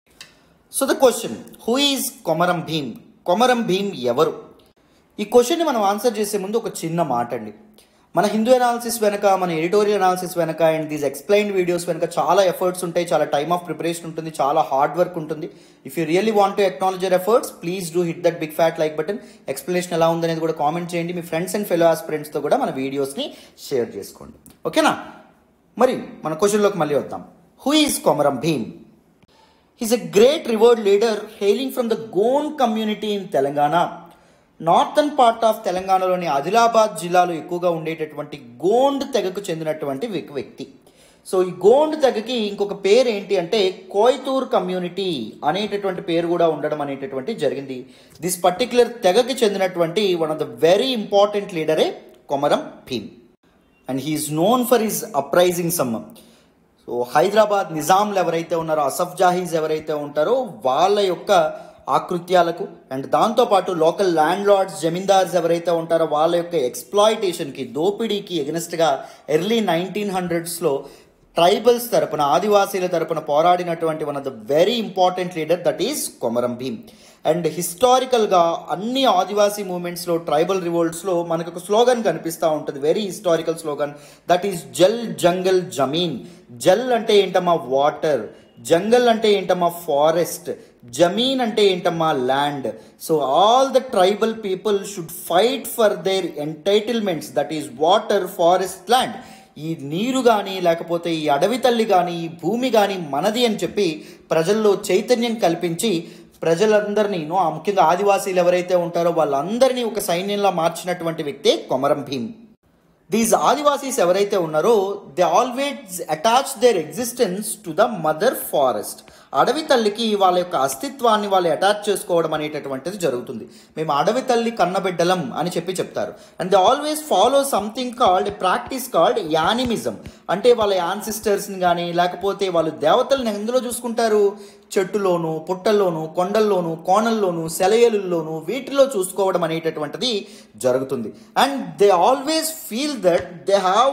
so the question who is Komaram Bheem Komaram Bheem ఎవరు ఈ క్వశ్చన్ని మనం ఆన్సర్ చేసే ముందు ఒక చిన్న మాట అండి మన హిందూ అనాలిసిస్ వెనక మన ఎడిటోరియల్ అనాలిసిస్ వెనక అండ్ దీస్ ఎక్స్ప్లెయిన్ వీడియోస్ వెనక చాలా ఎఫర్ట్స్ ఉంటాయి చాలా టైమ్ ఆఫ్ ప్రిపరేషన్ ఉంటుంది చాలా హార్డ్ వర్క్ ఉంటుంది if you really want to acknowledge your efforts please do hit that big fat like button explanation ఎలా ఉందనేది కూడా కామెంట్ చేయండి మీ ఫ్రెండ్స్ అండ్ ఫెలో ఆస్పిరెంట్స్తో కూడా మన వీడియోస్ని షేర్ చేసుకోండి ఓకేనా మరి మన క్వశ్చన్లోకి మళ్ళీ వద్దాం who is Komaram Bheem he's a great revered leader hailing from the Gond community in Telangana northern part of తెలంగాణలోని ఆదిలాబాద్ జిల్లాలో ఎక్కువగా ఉండేటటువంటి గోండ్ తెగకు చెందినటువంటి వ్యక్- వ్యక్తి సో ఈ గోండ్ తెగకి ఇంకొక పేరు ఏంటి అంటే కోయతూర్ కమ్యూనిటీ అనేటటువంటి పేరు కూడా ఉండడం అనేటటువంటి జరిగింది దిస్ పర్టికులర్ తెగకి చెందినటువంటి one of the very important లీడరే Komaram Bheem and he is known for his uprising some so Hyderabad నిజాంలు ఎవరైతే ఉన్నారో అసఫ్ జాహీస్ ఎవరైతే ఉంటారో వాళ్ళ యొక్క ఆకృత్యాలకు అండ్ దాంతోపాటు లోకల్ ల్యాండ్ లార్డ్స్ జమీందార్స్ ఎవరైతే ఉంటారో వాళ్ళ యొక్క ఎక్స్ప్లాయిటేషన్కి దోపిడీకి ఎగనెస్ట్గా ఎర్లీ నైన్టీన్ హండ్రెడ్స్లో ట్రైబల్స్ తరపున ఆదివాసీల తరపున పోరాడినటువంటి one of the very important leader that is Komaram Bheem and హిస్టారికల్గా అన్ని ఆదివాసీ మూమెంట్స్లో ట్రైబల్ రివోల్ట్స్లో మనకు ఒక స్లోగన్ కనిపిస్తూ ఉంటుంది very historical slogan that is Jal Jangal Zameen Jal అంటే ఏంటమ్మా వాటర్ జంగల్ అంటే ఏంటమ్మా ఫారెస్ట్ జమీన్ అంటే ఏంటమ్మా land so all the tribal people should fight for their entitlements that is water forest land ఈ నీరు కానీ లేకపోతే ఈ అడవి తల్లి కానీ ఈ భూమి కానీ మనది అని చెప్పి ప్రజల్లో చైతన్యం కల్పించి ప్రజలందరినీ నో, ముఖ్యంగా ఆదివాసీలు ఎవరైతే ఉంటారో వాళ్ళందరినీ ఒక సైన్యంలో మార్చినటువంటి వ్యక్తే కొమరం భీమ్ దీస్ ఆదివాసీస్ ఎవరైతే ఉన్నారో they always attach their existence to the mother forest అడవి తల్లికి వాళ్ళ యొక్క అస్తిత్వాన్ని వాళ్ళు అటాచ్ చేసుకోవడం అనేటటువంటిది జరుగుతుంది మేము అడవి తల్లి కన్నబిడ్డలం అని చెప్పి చెప్తారు and they always follow something called practice called animism అంటే వాళ్ళ యాన్సిస్టర్స్ని కానీ లేకపోతే వాళ్ళు దేవతల్ని ఎందులో చూసుకుంటారు చెట్టులోను పుట్టల్లోను కొండల్లోను కోణల్లోను సెలయేలుల్లోను వీటిలో చూసుకోవడం అనేటటువంటిది జరుగుతుంది and they always feel that they have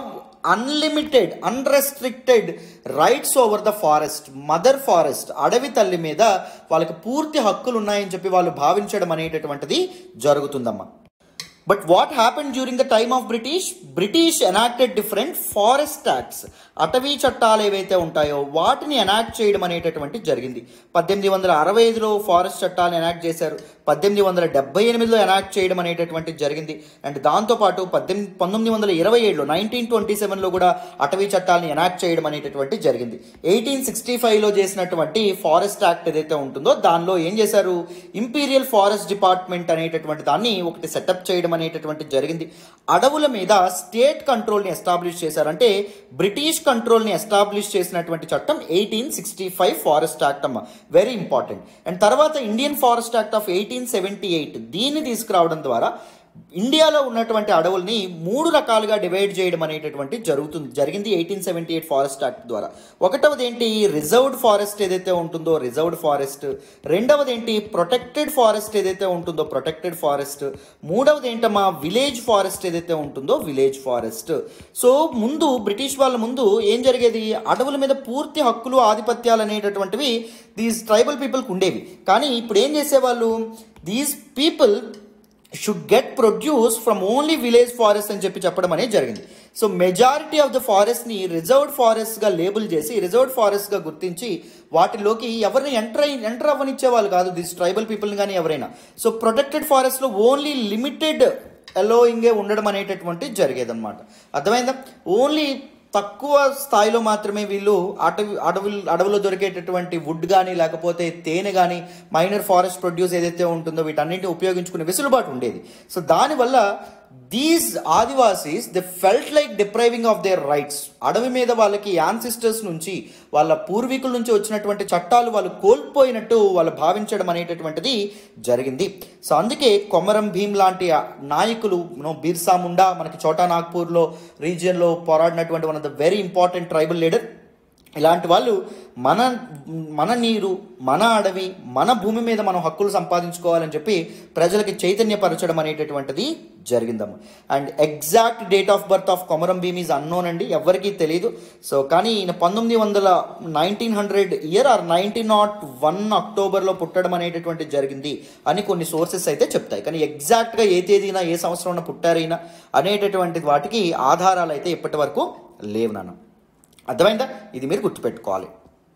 unlimited unrestricted rights over the forest mother forest అడవి తల్లి మీద వాళ్ళకి పూర్తి హక్కులు ఉన్నాయని చెప్పి వాళ్ళు భావించడం అనేటటువంటిది జరుగుతుందమ్మా but what happen during the time of British British enacted different forest acts అటవీ చట్టాలు ఏవైతే ఉంటాయో వాటిని ఎనాక్ట్ చేయడం అనేటటువంటి జరిగింది పద్దెనిమిది వందల అరవై ఐదులో ఫారెస్ట్ చట్టాలను ఎనాక్ట్ చేశారు పద్దెనిమిది వందల డెబ్బై ఎనిమిదిలో ఎనాక్ట్ చేయడం అనేటటువంటి జరిగింది అండ్ దాంతోపాటు పద్దెనిమిది పంతొమ్మిది వందల ఇరవై ఏడులో నైన్టీన్ ట్వంటీ సెవెన్లో కూడా అటవీ చట్టాలను ఎనాక్ట్ చేయడం అనేటటువంటి జరిగింది ఎయిటీన్ సిక్స్టీ ఫైవ్లో చేసినటువంటి ఫారెస్ట్ యాక్ట్ ఏదైతే ఉంటుందో దానిలో ఏం చేశారు ఇంపీరియల్ ఫారెస్ట్ డిపార్ట్మెంట్ అనేటటువంటి దాన్ని ఒకటి సెటప్ చేయడం అనేటటువంటి జరిగింది అడవుల మీద స్టేట్ కంట్రోల్ని ఎస్టాబ్లిష్ చేశారు అంటే బ్రిటిష్ కంట్రోల్ని ఎస్టాబ్లిష్ చేసినటువంటి చట్టం eighteen sixty five forest act అమ్మ వెరీ ఇంపార్టెంట్ అండ్ తర్వాత Indian forest act of eighteen seventy eight దీన్ని తీసుకురావడం ద్వారా ఇండియాలో ఉన్నటువంటి అడవుల్ని మూడు రకాలుగా డివైడ్ చేయడం అనేటటువంటి జరుగుతుంది జరిగింది eighteen seventy eight forest act ద్వారా ఒకటవది ఏంటి రిజర్వ్డ్ ఫారెస్ట్ ఏదైతే ఉంటుందో రిజర్వ్డ్ ఫారెస్ట్ రెండవది ఏంటి ప్రొటెక్టెడ్ ఫారెస్ట్ ఏదైతే ఉంటుందో ప్రొటెక్టెడ్ ఫారెస్ట్ మూడవది ఏంటమ్మా విలేజ్ ఫారెస్ట్ ఏదైతే ఉంటుందో విలేజ్ ఫారెస్ట్ సో ముందు బ్రిటిష్ వాళ్ళ ముందు ఏం జరిగేది అడవుల మీద పూర్తి హక్కులు ఆధిపత్యాలు అనేటటువంటివి దీస్ ట్రైబల్ పీపుల్కి ఉండేవి కానీ ఇప్పుడు ఏం చేసేవాళ్ళు these people should get produce from only village forest అని చెప్పి చెప్పడం అనేది జరిగింది సో మెజారిటీ ఆఫ్ ద ఫారెస్ట్ని రిజర్వ్డ్ ఫారెస్ట్గా లేబుల్ చేసి రిజర్వ్డ్ ఫారెస్ట్గా గుర్తించి వాటిలోకి ఎవరిని ఎంటర్ అయి ఎంటర్ అవ్వనిచ్చే వాళ్ళు కాదు దిస్ ట్రైబల్ పీపుల్ని కానీ ఎవరైనా సో ప్రొటెక్టెడ్ ఫారెస్ట్లో ఓన్లీ లిమిటెడ్ అలోయింగే ఉండడం అనేటటువంటి జరిగేదన్నమాట అర్థమైందా ఓన్లీ తక్కువ స్థాయిలో మాత్రమే వీళ్ళు అటవి అడవి అడవిలో దొరికేటటువంటి వుడ్ కానీ లేకపోతే తేనె కానీ మైనర్ ఫారెస్ట్ ప్రొడ్యూస్ ఏదైతే ఉంటుందో వీటన్నింటిని ఉపయోగించుకునే వెసులుబాటు ఉండేది సో దానివల్ల these Adivasis they felt like depriving of their rights అడవి మీద వాళ్ళకి యాన్సిస్టర్స్ నుంచి వాళ్ళ పూర్వీకుల నుంచి వచ్చినటువంటి చట్టాలు వాళ్ళు కోల్పోయినట్టు వాళ్ళు భావించడం అనేటటువంటిది జరిగింది సో అందుకే కొమరం భీం లాంటి నాయకులు నో బిర్సా ముండా మనకి చోటా నాగ్పూర్లో రీజియన్లో పోరాడినటువంటి one of the very important tribal leader ఇలాంటి వాళ్ళు మన మన నీరు మన అడవి మన భూమి మీద మనం హక్కులు సంపాదించుకోవాలని చెప్పి ప్రజలకి చైతన్యపరచడం అనేటటువంటిది జరిగిందమ్మ and exact date of birth of Komaram Bheem is unknown అండి ఎవరికీ తెలియదు సో కానీ ఈయన పంతొమ్మిది వందల nineteen hundred year or nineteen not one అక్టోబర్లో పుట్టడం అనేటటువంటి జరిగింది అని కొన్ని సోర్సెస్ అయితే చెప్తాయి కానీ ఎగ్జాక్ట్గా ఏ తేదీన ఏ సంవత్సరంలో పుట్టారైనా అనేటటువంటి వాటికి ఆధారాలు అయితే ఇప్పటి వరకు లేవు నాన్న అర్థమైందా ఇది మీరు గుర్తుపెట్టుకోవాలి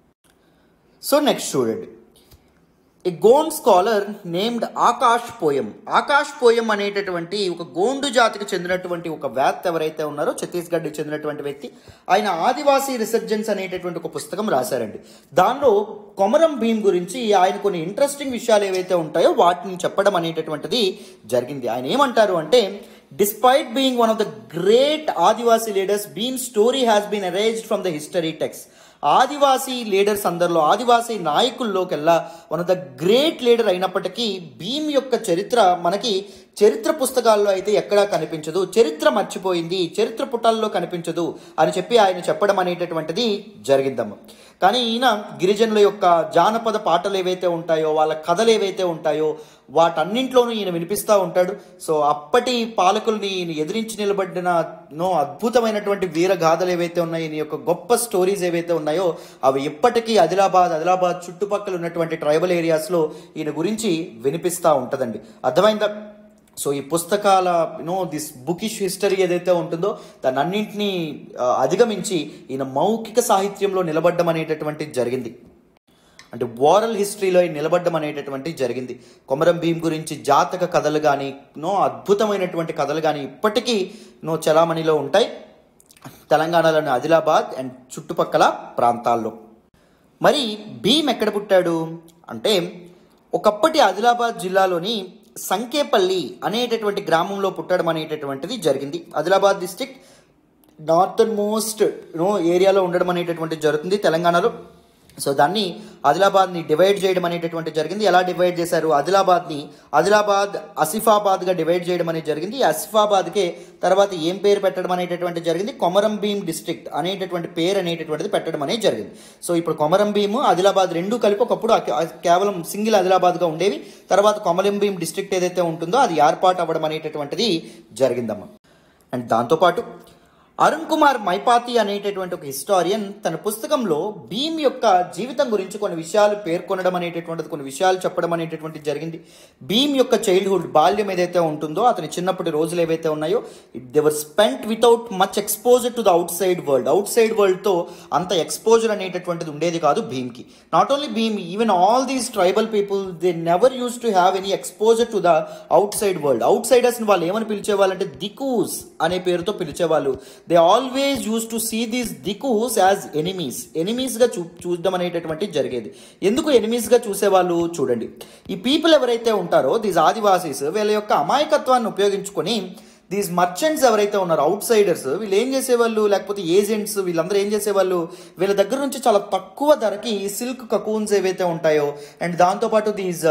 సో నెక్స్ట్ చూడండి a Gond scholar named Akash Poyam Akash Poyam అనేటటువంటి ఒక గోండు జాతికి చెందినటువంటి ఒక వ్యాత్ ఎవరైతే ఉన్నారో ఛత్తీస్గఢ్కి చెందినటువంటి వ్యక్తి ఆయన ఆదివాసీ రిసర్జెన్స్ అనేటటువంటి ఒక పుస్తకం రాశారండి దానిలో కొమరం భీమ్ గురించి ఆయన కొన్ని ఇంట్రెస్టింగ్ విషయాలు ఏవైతే ఉంటాయో వాటిని చెప్పడం అనేటటువంటిది జరిగింది ఆయన ఏమంటారు అంటే despite being one of the great Adivasi leaders Bheem story has been arranged from the history texts Adivasi leaders అందరిలో ఆదివాసీ నాయకుల్లోకెల్లా one of the great leader అయినప్పటికీ భీమ్ యొక్క చరిత్ర మనకి చరిత్ర పుస్తకాల్లో అయితే ఎక్కడా కనిపించదు చరిత్ర మర్చిపోయింది చరిత్ర పుటాల్లో కనిపించదు అని చెప్పి ఆయన చెప్పడం అనేటటువంటిది జరిగిందమ్మ కానీ ఈయన గిరిజనుల యొక్క జానపద పాటలు ఏవైతే ఉంటాయో వాళ్ళ కథలు ఏవైతే ఉంటాయో వాటన్నింట్లోనూ ఈయన వినిపిస్తూ ఉంటాడు సో అప్పటి పాలకుల్ని ఈయన ఎదిరించి నిలబడిన నో అద్భుతమైనటువంటి వీర గాథలు ఏవైతే ఉన్నాయో ఈయన యొక్క గొప్ప స్టోరీస్ ఏవైతే ఉన్నాయో అవి ఇప్పటికీ ఆదిలాబాద్ ఆదిలాబాద్ చుట్టుపక్కల ఉన్నటువంటి ట్రైబల్ ఏరియాస్లో ఈయన గురించి వినిపిస్తూ ఉంటుందండి అర్థమైందా సో ఈ పుస్తకాల యూనో దిస్ బుకిష్ హిస్టరీ ఏదైతే ఉంటుందో దాన్ని అన్నింటినీ ఆ, అధిగమించి ఈయన మౌఖిక సాహిత్యంలో నిలబడ్డం అనేటటువంటిది జరిగింది అంటే ఓరల్ హిస్టరీలో ఆయన నిలబడ్డం అనేటటువంటి జరిగింది కొమరం భీం గురించి జాతక కథలు కానీ నో అద్భుతమైనటువంటి కథలు కానీ ఇప్పటికీ నో చలామణిలో ఉంటాయి తెలంగాణలోని ఆదిలాబాద్ అండ్ చుట్టుపక్కల ప్రాంతాల్లో మరి భీమ్ ఎక్కడ పుట్టాడు అంటే ఒకప్పటి ఆదిలాబాద్ జిల్లాలోని సంకేపల్లి అనేటటువంటి గ్రామంలో పుట్టడం అనేటటువంటిది జరిగింది Adilabad district northern most no ఏరియాలో ఉండడం అనేటటువంటిది జరుగుతుంది తెలంగాణలో సో దాన్ని ఆదిలాబాద్ని డివైడ్ చేయడం అనేటటువంటి జరిగింది ఎలా డివైడ్ చేశారు ఆదిలాబాద్ని ఆదిలాబాద్ ఆసిఫాబాద్గా డివైడ్ చేయడం అనేది జరిగింది ఈ ఆసిఫాబాద్కే తర్వాత ఏం పేరు పెట్టడం అనేటటువంటి జరిగింది కొమరం భీం డిస్ట్రిక్ట్ అనేటటువంటి పేరు అనేటటువంటిది పెట్టడం అనేది జరిగింది సో ఇప్పుడు కొమరం భీము ఆదిలాబాద్ రెండు కలిపి ఒకప్పుడు ఆ- ఆ కేవలం సింగిల్ ఆదిలాబాద్గా ఉండేవి తర్వాత కొమరం భీం డిస్ట్రిక్ట్ ఏదైతే ఉంటుందో అది ఏర్పాటు అవ్వడం అనేటటువంటిది జరిగిందమ్మా అండ్ దాంతోపాటు అరుణ్ కుమార్ మైపాతి అనేటటువంటి ఒక హిస్టారియన్ తన పుస్తకంలో భీమ్ యొక్క జీవితం గురించి కొన్ని విషయాలు పేర్కొనడం అనేటటువంటిది కొన్ని విషయాలు చెప్పడం అనేటటువంటిది జరిగింది భీమ్ యొక్క చైల్డ్హుడ్ బాల్యం ఏదైతే ఉంటుందో అతని చిన్నప్పటి రోజులు ఏవైతే ఉన్నాయో they were spent without much exposure to the outside world outside వరల్డ్తో అంత ఎక్స్పోజర్ అనేటటువంటిది ఉండేది కాదు భీమ్కి not only Bheem even all these tribal people they never use to have any exposure to the outside world అవుట్ సైడర్స్ని వాళ్ళు ఏమని పిలిచేవాళ్ళంటే దికూస్ అనే పేరుతో పిలిచేవాళ్ళు they always use to see these Dikus as enemies ఎనిమీస్గా చూ చూడడం అనేటటువంటిది జరిగేది ఎందుకు ఎనిమీస్గా చూసేవాళ్ళు చూడండి ఈ పీపుల్ ఎవరైతే ఉంటారో దీస్ ఆదివాసీస్ వీళ్ళ యొక్క అమాయకత్వాన్ని ఉపయోగించుకొని దీస్ మర్చెంట్స్ ఎవరైతే ఉన్నారో అవుట్ సైడర్స్ వీళ్ళు ఏం చేసేవాళ్ళు లేకపోతే ఏజెంట్స్ వీళ్ళందరూ ఏం చేసేవాళ్ళు వీళ్ళ దగ్గర నుంచి చాలా తక్కువ ధరకి సిల్క్ కకూన్స్ ఏవైతే ఉంటాయో అండ్ దాంతోపాటు దీస్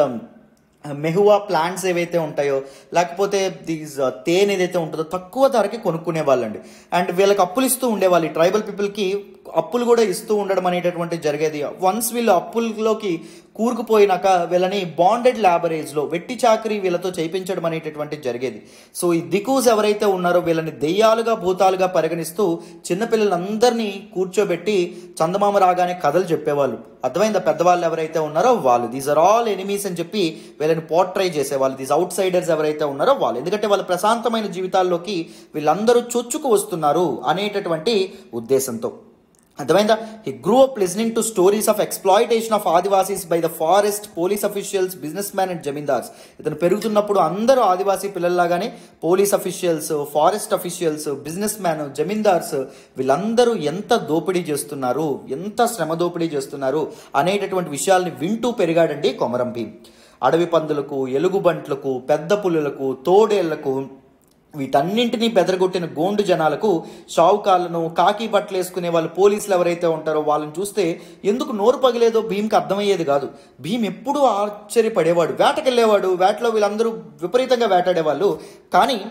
మెహువా ప్లాంట్స్ ఏవైతే ఉంటాయో లేకపోతే దీస్ తేనె ఏదైతే ఉంటుందో తక్కువ ధరకి కొనుక్కునే వాళ్ళండి అండ్ వీళ్ళకి అప్పులు ఇస్తూ ఉండేవాళ్ళు ఈ ట్రైబల్ పీపుల్కి అప్పులు కూడా ఇస్తూ ఉండడం అనేటటువంటిది జరిగేది వన్స్ వీళ్ళు అప్పుల్లోకి కూరుకుపోయినాక వీళ్ళని బాండెడ్ ల్యాబరేజ్లో వెట్టి చాకరీ వీళ్ళతో చేయించడం అనేటటువంటిది జరిగేది సో ఈ దికూస్ ఎవరైతే ఉన్నారో వీళ్ళని దెయ్యాలుగా భూతాలుగా పరిగణిస్తూ చిన్నపిల్లలందరినీ కూర్చోబెట్టి చందమామ రాగానే కథలు చెప్పేవాళ్ళు అర్థమైందా పెద్దవాళ్ళు ఎవరైతే ఉన్నారో వాళ్ళు దీస్ ఆర్ ఆల్ ఎనిమీస్ అని చెప్పి వీళ్ళని పోర్ట్రై చేసేవాళ్ళు దీస్ అవుట్ సైడర్స్ ఎవరైతే ఉన్నారో వాళ్ళు ఎందుకంటే వాళ్ళ ప్రశాంతమైన జీవితాల్లోకి వీళ్ళందరూ చొచ్చుకు వస్తున్నారు అనేటటువంటి ఉద్దేశంతో అర్థమైందా he grew up listening to stories of exploitation of Adivasis by the forest police officials business man and zamindars ఇతను పెరుగుతున్నప్పుడు అందరూ ఆదివాసీ పిల్లల్లాగానే police officials forest officials business man zamindars వీళ్ళందరూ ఎంత దోపిడీ చేస్తున్నారు ఎంత శ్రమ దోపిడీ చేస్తున్నారు అనేటటువంటి విషయాల్ని వింటూ పెరిగాడండి కొమరం భీం అడవి పందులకు ఎలుగుబంట్లకు పెద్ద పులులకు తోడేళ్లకు వీటన్నింటినీ బెదరగొట్టిన గోండు జనాలకు షావుకాళ్ళను కాకి బట్టలు వేసుకునే వాళ్ళు పోలీసులు ఎవరైతే ఉంటారో వాళ్ళని చూస్తే ఎందుకు నోరు పగిలేదో భీమ్కి అర్థమయ్యేది కాదు భీమ్ ఎప్పుడూ ఆశ్చర్యపడేవాడు వేటకెళ్ళేవాడు వేటలో వీళ్ళందరూ విపరీతంగా వేటాడేవాళ్ళు కానీ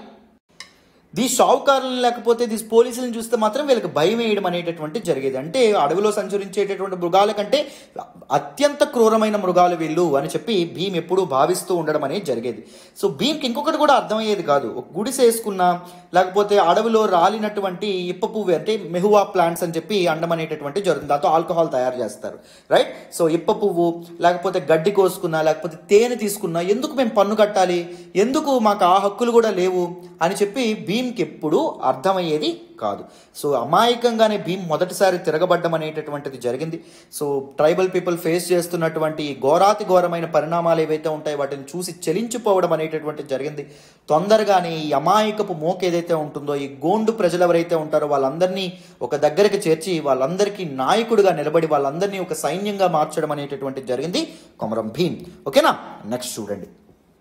దీ షావుకారులను లేకపోతే దీ పోలీసులను చూస్తే మాత్రం వీళ్ళకి భయం వేయడం అనేటటువంటి జరిగేది అంటే అడవిలో సంచరించేటటువంటి మృగాల కంటే అత్యంత క్రూరమైన మృగాలు వీళ్ళు అని చెప్పి భీమ్ ఎప్పుడూ భావిస్తూ ఉండడం అనేది జరిగేది సో భీమ్కి ఇంకొకటి కూడా అర్థమయ్యేది కాదు ఒక గుడిసె వేసుకున్నా లేకపోతే అడవిలో రాలినటువంటి ఇప్ప పువ్వు అంటే మెహువా ప్లాంట్స్ అని చెప్పి అండం అనేటటువంటి జరుగుతుంది దాంతో ఆల్కహాల్ తయారు చేస్తారు రైట్ సో ఇప్ప పువ్వు లేకపోతే గడ్డి కోసుకున్నా లేకపోతే తేనె తీసుకున్నా ఎందుకు మేము పన్ను కట్టాలి ఎందుకు మాకు ఆ హక్కులు కూడా లేవు అని చెప్పి భీమ్కి ఎప్పుడూ అర్థమయ్యేది కాదు సో అమాయకంగానే భీమ్ మొదటిసారి తిరగబడ్డం అనేటటువంటిది జరిగింది సో ట్రైబల్ పీపుల్ ఫేస్ చేస్తున్నటువంటి ఘోరాతి ఘోరమైన పరిణామాలు ఏవైతే ఉంటాయో వాటిని చూసి చెలించిపోవడం అనేటటువంటిది జరిగింది తొందరగానే ఈ అమాయకపు మోక ఏదైతే ఉంటుందో ఈ గోండు ప్రజలు ఎవరైతే ఉంటారో వాళ్ళందరినీ ఒక దగ్గరికి చేర్చి వాళ్ళందరికీ నాయకుడిగా నిలబడి వాళ్ళందరినీ ఒక సైన్యంగా మార్చడం అనేటటువంటిది జరిగింది కొమరం భీమ్ ఓకేనా నెక్స్ట్ చూడండి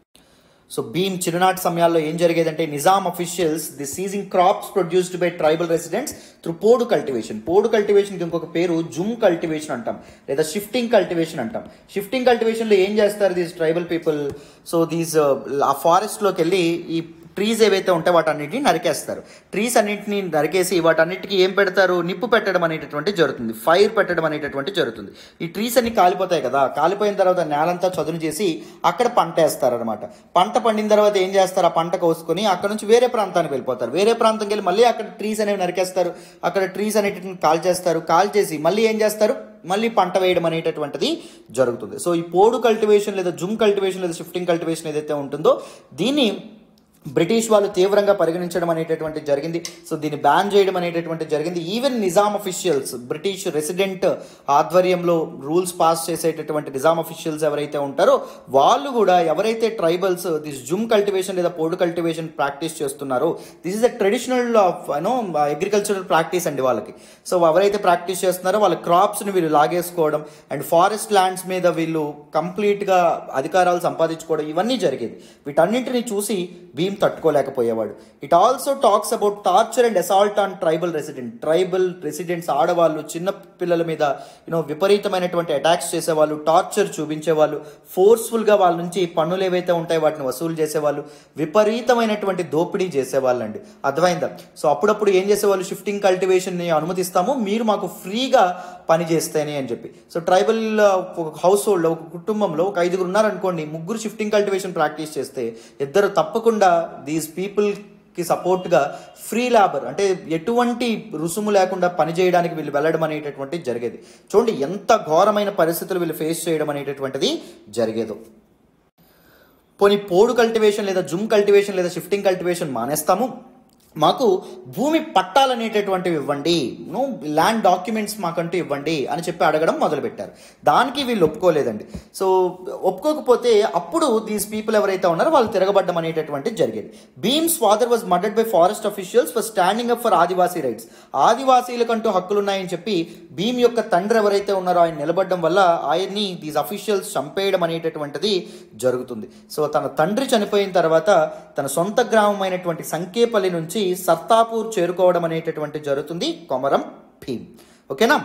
సో భీమ్ చిరునాటి సమయాల్లో ఏం జరిగేదంటే Nizam officials the seizing crops produced by tribal residents through podu cultivation podu కల్టివేషన్కి ఇంకొక పేరు జుమ్ కల్టివేషన్ అంటాం లేదా షిఫ్టింగ్ కల్టివేషన్ అంటాం షిఫ్టింగ్ కల్టివేషన్లో ఏం చేస్తారు these tribal people so these ఆ ఫారెస్ట్లోకి వెళ్ళి ఈ ట్రీస్ ఏవైతే ఉంటాయో వాటన్నిటిని నరికేస్తారు ట్రీస్ అన్నింటిని నరికేసి వాటన్నిటికీ ఏం పెడతారు నిప్పు పెట్టడం అనేటటువంటి జరుగుతుంది ఫైర్ పెట్టడం అనేటటువంటి జరుగుతుంది ఈ ట్రీస్ అన్ని కాలిపోతాయి కదా కాలిపోయిన తర్వాత నేలంతా చదును చేసి అక్కడ పంట వేస్తారనమాట పంట పండిన తర్వాత ఏం చేస్తారు ఆ పంట కోసుకొని అక్కడ నుంచి వేరే ప్రాంతానికి వెళ్ళిపోతారు వేరే ప్రాంతంకి వెళ్ళి మళ్ళీ అక్కడ ట్రీస్ అనేవి నరికేస్తారు అక్కడ ట్రీస్ అనేటిని కాల్ చేస్తారు కాల్ చేసి మళ్ళీ ఏం చేస్తారు మళ్ళీ పంట వేయడం అనేటటువంటిది జరుగుతుంది సో ఈ పోడు కల్టివేషన్ లేదా జుమ్ కల్టివేషన్ లేదా షిఫ్టింగ్ కల్టివేషన్ ఏదైతే ఉంటుందో దీన్ని బ్రిటిష్ వాళ్ళు తీవ్రంగా పరిగణించడం అనేటటువంటి జరిగింది సో దీన్ని బ్యాన్ చేయడం అనేటటువంటి జరిగింది even Nizam officials British resident ఆధ్వర్యంలో రూల్స్ పాస్ చేసేటటువంటి నిజాం అఫీషియల్స్ ఎవరైతే ఉంటారో వాళ్ళు కూడా ఎవరైతే ట్రైబల్స్ దిస్ జుమ్ కల్టివేషన్ లేదా పోడు కల్టివేషన్ ప్రాక్టీస్ చేస్తున్నారో this is a traditional of you know agricultural practice అండి వాళ్ళకి సో ఎవరైతే ప్రాక్టీస్ చేస్తున్నారో వాళ్ళ క్రాప్స్ని వీళ్ళు లాగేసుకోవడం అండ్ ఫారెస్ట్ ల్యాండ్స్ మీద వీళ్ళు కంప్లీట్గా అధికారాలు సంపాదించుకోవడం ఇవన్నీ జరిగేది వీటన్నింటిని చూసి భీమ్ తట్టుకోలేకపోయేవాడు it also talks about torture and assault on tribal resident tribal residents ఆడవాళ్ళు చిన్న పిల్లల మీద యూనో విపరీతమైనటువంటి అటాక్స్ చేసేవాళ్ళు టార్చర్ చూపించేవాళ్ళు ఫోర్స్ఫుల్గా వాళ్ళ నుంచి పన్నులు ఏవైతే ఉంటాయో వాటిని వసూలు చేసేవాళ్ళు విపరీతమైనటువంటి దోపిడీ చేసేవాళ్ళండి అర్థమైందా సో అప్పుడప్పుడు ఏం చేసేవాళ్ళు షిఫ్టింగ్ కల్టివేషన్ని అనుమతిస్తాము మీరు మాకు ఫ్రీగా పని చేస్తేనే అని చెప్పి సో ట్రైబల్ హౌస్ హోల్డ్ ఒక కుటుంబంలో ఒక ఐదుగురు ఉన్నారనుకోండి ముగ్గురు షిఫ్టింగ్ కల్టివేషన్ ప్రాక్టీస్ చేస్తే ఇద్దరు తప్పకుండా దీస్ పీపుల్ కి సపోర్ట్గా ఫ్రీ లేబర్ అంటే ఎటువంటి రుసుము లేకుండా పనిచేయడానికి వీళ్ళు వెళ్ళడం అనేటటువంటి జరిగేది చూడండి ఎంత ఘోరమైన పరిస్థితులు వీళ్ళు ఫేస్ చేయడం అనేటటువంటిది జరిగేదో పోనీ పోడు కల్టివేషన్ లేదా జుమ్ కల్టివేషన్ లేదా షిఫ్టింగ్ కల్టివేషన్ మానేస్తాము మాకు భూమి పట్టాలనేటటువంటివి ఇవ్వండి నో ల్యాండ్ డాక్యుమెంట్స్ మాకంటూ ఇవ్వండి అని చెప్పి అడగడం మొదలుపెట్టారు దానికి వీళ్ళు ఒప్పుకోలేదండి సో ఒప్పుకోకపోతే అప్పుడు దీస్ పీపుల్ ఎవరైతే ఉన్నారో వాళ్ళు తిరగబడ్డం అనేటటువంటి జరిగేది Bheem's father was murdered by forest officials for standing up for Adivasi rights ఆదివాసీలకంటూ హక్కులు ఉన్నాయని చెప్పి భీమ్ యొక్క తండ్రి ఎవరైతే ఉన్నారో ఆయన నిలబడడం వల్ల ఆయన్ని దీస్ అఫీషియల్స్ చంపేయడం అనేటటువంటిది జరుగుతుంది సో తన తండ్రి చనిపోయిన తర్వాత తన సొంత గ్రామమైనటువంటి సంకేపల్లి నుంచి సత్తాపూర్ చేరుకోవడం అనేటటువంటి జరుగుతుంది కొమరం భీమ్ ఓకేనా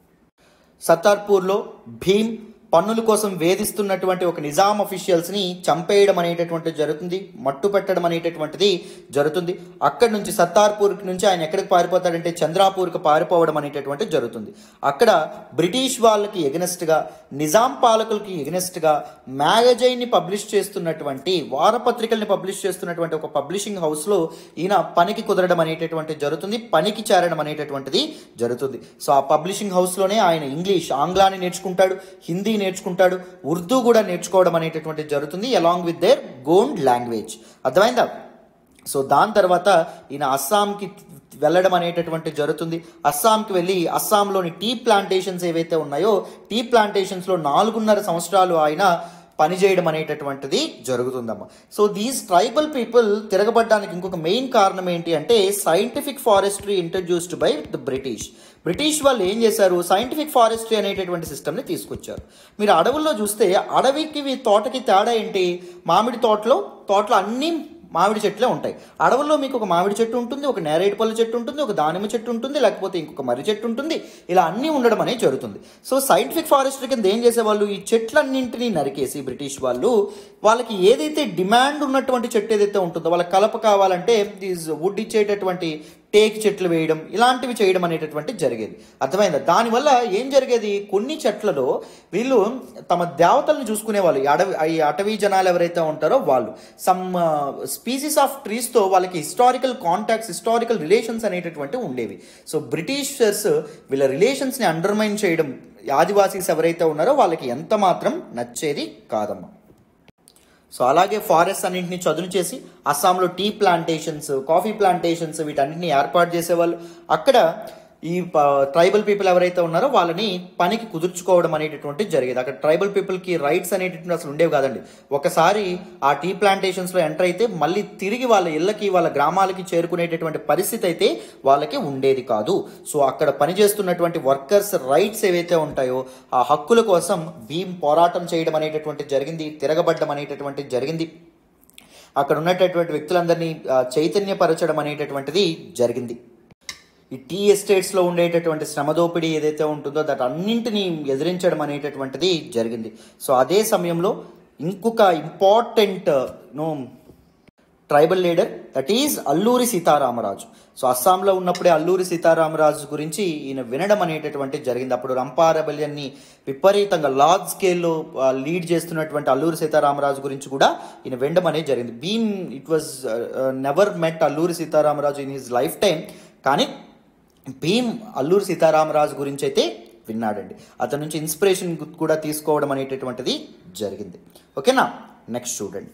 సత్తార్పూర్లో భీమ్ పన్నుల కోసం వేధిస్తున్నటువంటి ఒక నిజాం అఫీషియల్స్ని చంపేయడం అనేటటువంటిది జరుగుతుంది మట్టు పెట్టడం అనేటటువంటిది జరుగుతుంది అక్కడి నుంచి సత్తార్పూర్ నుంచి ఆయన ఎక్కడికి పారిపోతాడంటే చంద్రాపూర్కి పారిపోవడం అనేటటువంటిది జరుగుతుంది అక్కడ బ్రిటిష్ వాళ్ళకి ఎగనెస్ట్గా నిజాం పాలకులకి ఎగనెస్ట్గా మ్యాగజైన్ని పబ్లిష్ చేస్తున్నటువంటి వారపత్రికల్ని పబ్లిష్ చేస్తున్నటువంటి ఒక పబ్లిషింగ్ హౌస్లో ఈయన పనికి కుదరడం అనేటటువంటిది జరుగుతుంది పనికి చేరడం అనేటటువంటిది జరుగుతుంది సో ఆ పబ్లిషింగ్ హౌస్లోనే ఆయన ఇంగ్లీష్ ఆంగ్లాన్ని నేర్చుకుంటాడు హిందీ నేర్చుకుంటాడు ఉర్దూ కూడా నేర్చుకోవడం అనేటటువంటిది జరుగుతుంది along with their Gond language అర్థమైందా సో దాని తర్వాత ఈయన అస్సాంకి వెళ్ళడం అనేటటువంటి జరుగుతుంది అస్సాంకి వెళ్ళి అస్సాంలోని టీ ప్లాంటేషన్స్ ఏవైతే ఉన్నాయో టీ ప్లాంటేషన్స్లో నాలుగున్నర సంవత్సరాలు ఆయన పనిచేయడం అనేటటువంటిది జరుగుతుందమ్మా సో దీస్ ట్రైబల్ పీపుల్ తిరగబడ్డానికి ఇంకొక మెయిన్ కారణం ఏంటి అంటే scientific forestry introduced by the British British వాళ్ళు ఏం చేశారు సైంటిఫిక్ ఫారెస్ట్రీ అనేటటువంటి సిస్టమ్ని తీసుకొచ్చారు మీరు అడవుల్లో చూస్తే అడవికి వీ- తోటకి తేడా ఏంటి మామిడి తోటలో తోటలో అన్ని మామిడి చెట్లే ఉంటాయి అడవుల్లో మీకు ఒక మామిడి చెట్టు ఉంటుంది ఒక నేరేడు పళ్ళు చెట్టు ఉంటుంది ఒక దానిమ్మ చెట్టు ఉంటుంది లేకపోతే ఇంకొక మర్రి చెట్టు ఉంటుంది ఇలా అన్నీ ఉండడం అనేది జరుగుతుంది సో సైంటిఫిక్ ఫారెస్ట్రీ కింద ఏం చేసేవాళ్ళు ఈ చెట్లన్నింటినీ నరికేసి బ్రిటిష్ వాళ్ళు వాళ్ళకి ఏదైతే డిమాండ్ ఉన్నటువంటి చెట్టు ఏదైతే ఉంటుందో వాళ్ళకి కలప కావాలంటే దీస్ వుడ్ ఇచ్చేటటువంటి టేక్ చెట్లు వేయడం ఇలాంటివి చేయడం అనేటటువంటి జరిగేది అర్థమైందా దానివల్ల ఏం జరిగేది కొన్ని చెట్లలో వీళ్ళు తమ దేవతలను చూసుకునేవాళ్ళు ఈ అడవి ఈ అటవీ జనాలు ఎవరైతే ఉంటారో వాళ్ళు సమ్ స్పీసీస్ ఆఫ్ ట్రీస్తో వాళ్ళకి హిస్టారికల్ కాంటాక్ట్స్ హిస్టారికల్ రిలేషన్స్ అనేటటువంటి ఉండేవి సో బ్రిటిషర్స్ వీళ్ళ రిలేషన్స్ని అండర్మైన్ చేయడం ఆదివాసీస్ ఎవరైతే ఉన్నారో వాళ్ళకి ఎంత మాత్రం నచ్చేది కాదమ్మా సో అలాగే ఫారెస్ట్ అన్నింటినీ చదును చేసి అస్సాంలో టీ ప్లాంటేషన్స్ కాఫీ ప్లాంటేషన్స్ వీటన్నిటిని ఏర్పాటు చేసేవాళ్ళు అక్కడ ఈ ట్రైబల్ పీపుల్ ఎవరైతే ఉన్నారో వాళ్ళని పనికి కుదుర్చుకోవడం అనేటటువంటి జరిగేది అక్కడ ట్రైబల్ పీపుల్కి రైట్స్ అనేటటువంటి అసలు ఉండేవి కాదండి ఒకసారి ఆ టీ ప్లాంటేషన్స్లో ఎంటర్ అయితే మళ్ళీ తిరిగి వాళ్ళ ఇళ్ళకి వాళ్ళ గ్రామాలకి చేరుకునేటటువంటి పరిస్థితి అయితే వాళ్ళకి ఉండేది కాదు సో అక్కడ పనిచేస్తున్నటువంటి వర్కర్స్ రైట్స్ ఏవైతే ఉంటాయో ఆ హక్కుల కోసం భీమ్ పోరాటం చేయడం అనేటటువంటి జరిగింది తిరగబడ్డం అనేటటువంటి జరిగింది అక్కడ ఉన్నటువంటి వ్యక్తులందరినీ ఆ, చైతన్యపరచడం అనేటటువంటిది జరిగింది ఈ టీ ఎస్టేట్స్లో ఉండేటటువంటి శ్రమదోపిడీ ఏదైతే ఉంటుందో దట్ అన్నింటినీ ఎదిరించడం అనేటటువంటిది జరిగింది సో అదే సమయంలో ఇంకొక important no tribal leader that is Alluri Sitaramaraju so అస్సాంలో ఉన్నప్పుడే అల్లూరి సీతారామరాజు గురించి ఈయన వినడం అనేటటువంటి జరిగింది అప్పుడు రంపా రెబలియన్ని విపరీతంగా లార్జ్ స్కేల్లో లీడ్ చేస్తున్నటువంటి అల్లూరి సీతారామరాజు గురించి కూడా ఈయన వినడం అనేది జరిగింది Bheem it was never met Alluri Sitaramaraju in his life time కానీ భీమ్ అల్లూరి సీతారామరాజు గురించి అయితే విన్నాడండి అతని నుంచి ఇన్స్పిరేషన్ కూడా తీసుకోవడం అనేటటువంటిది జరిగింది ఓకేనా నెక్స్ట్ చూడండి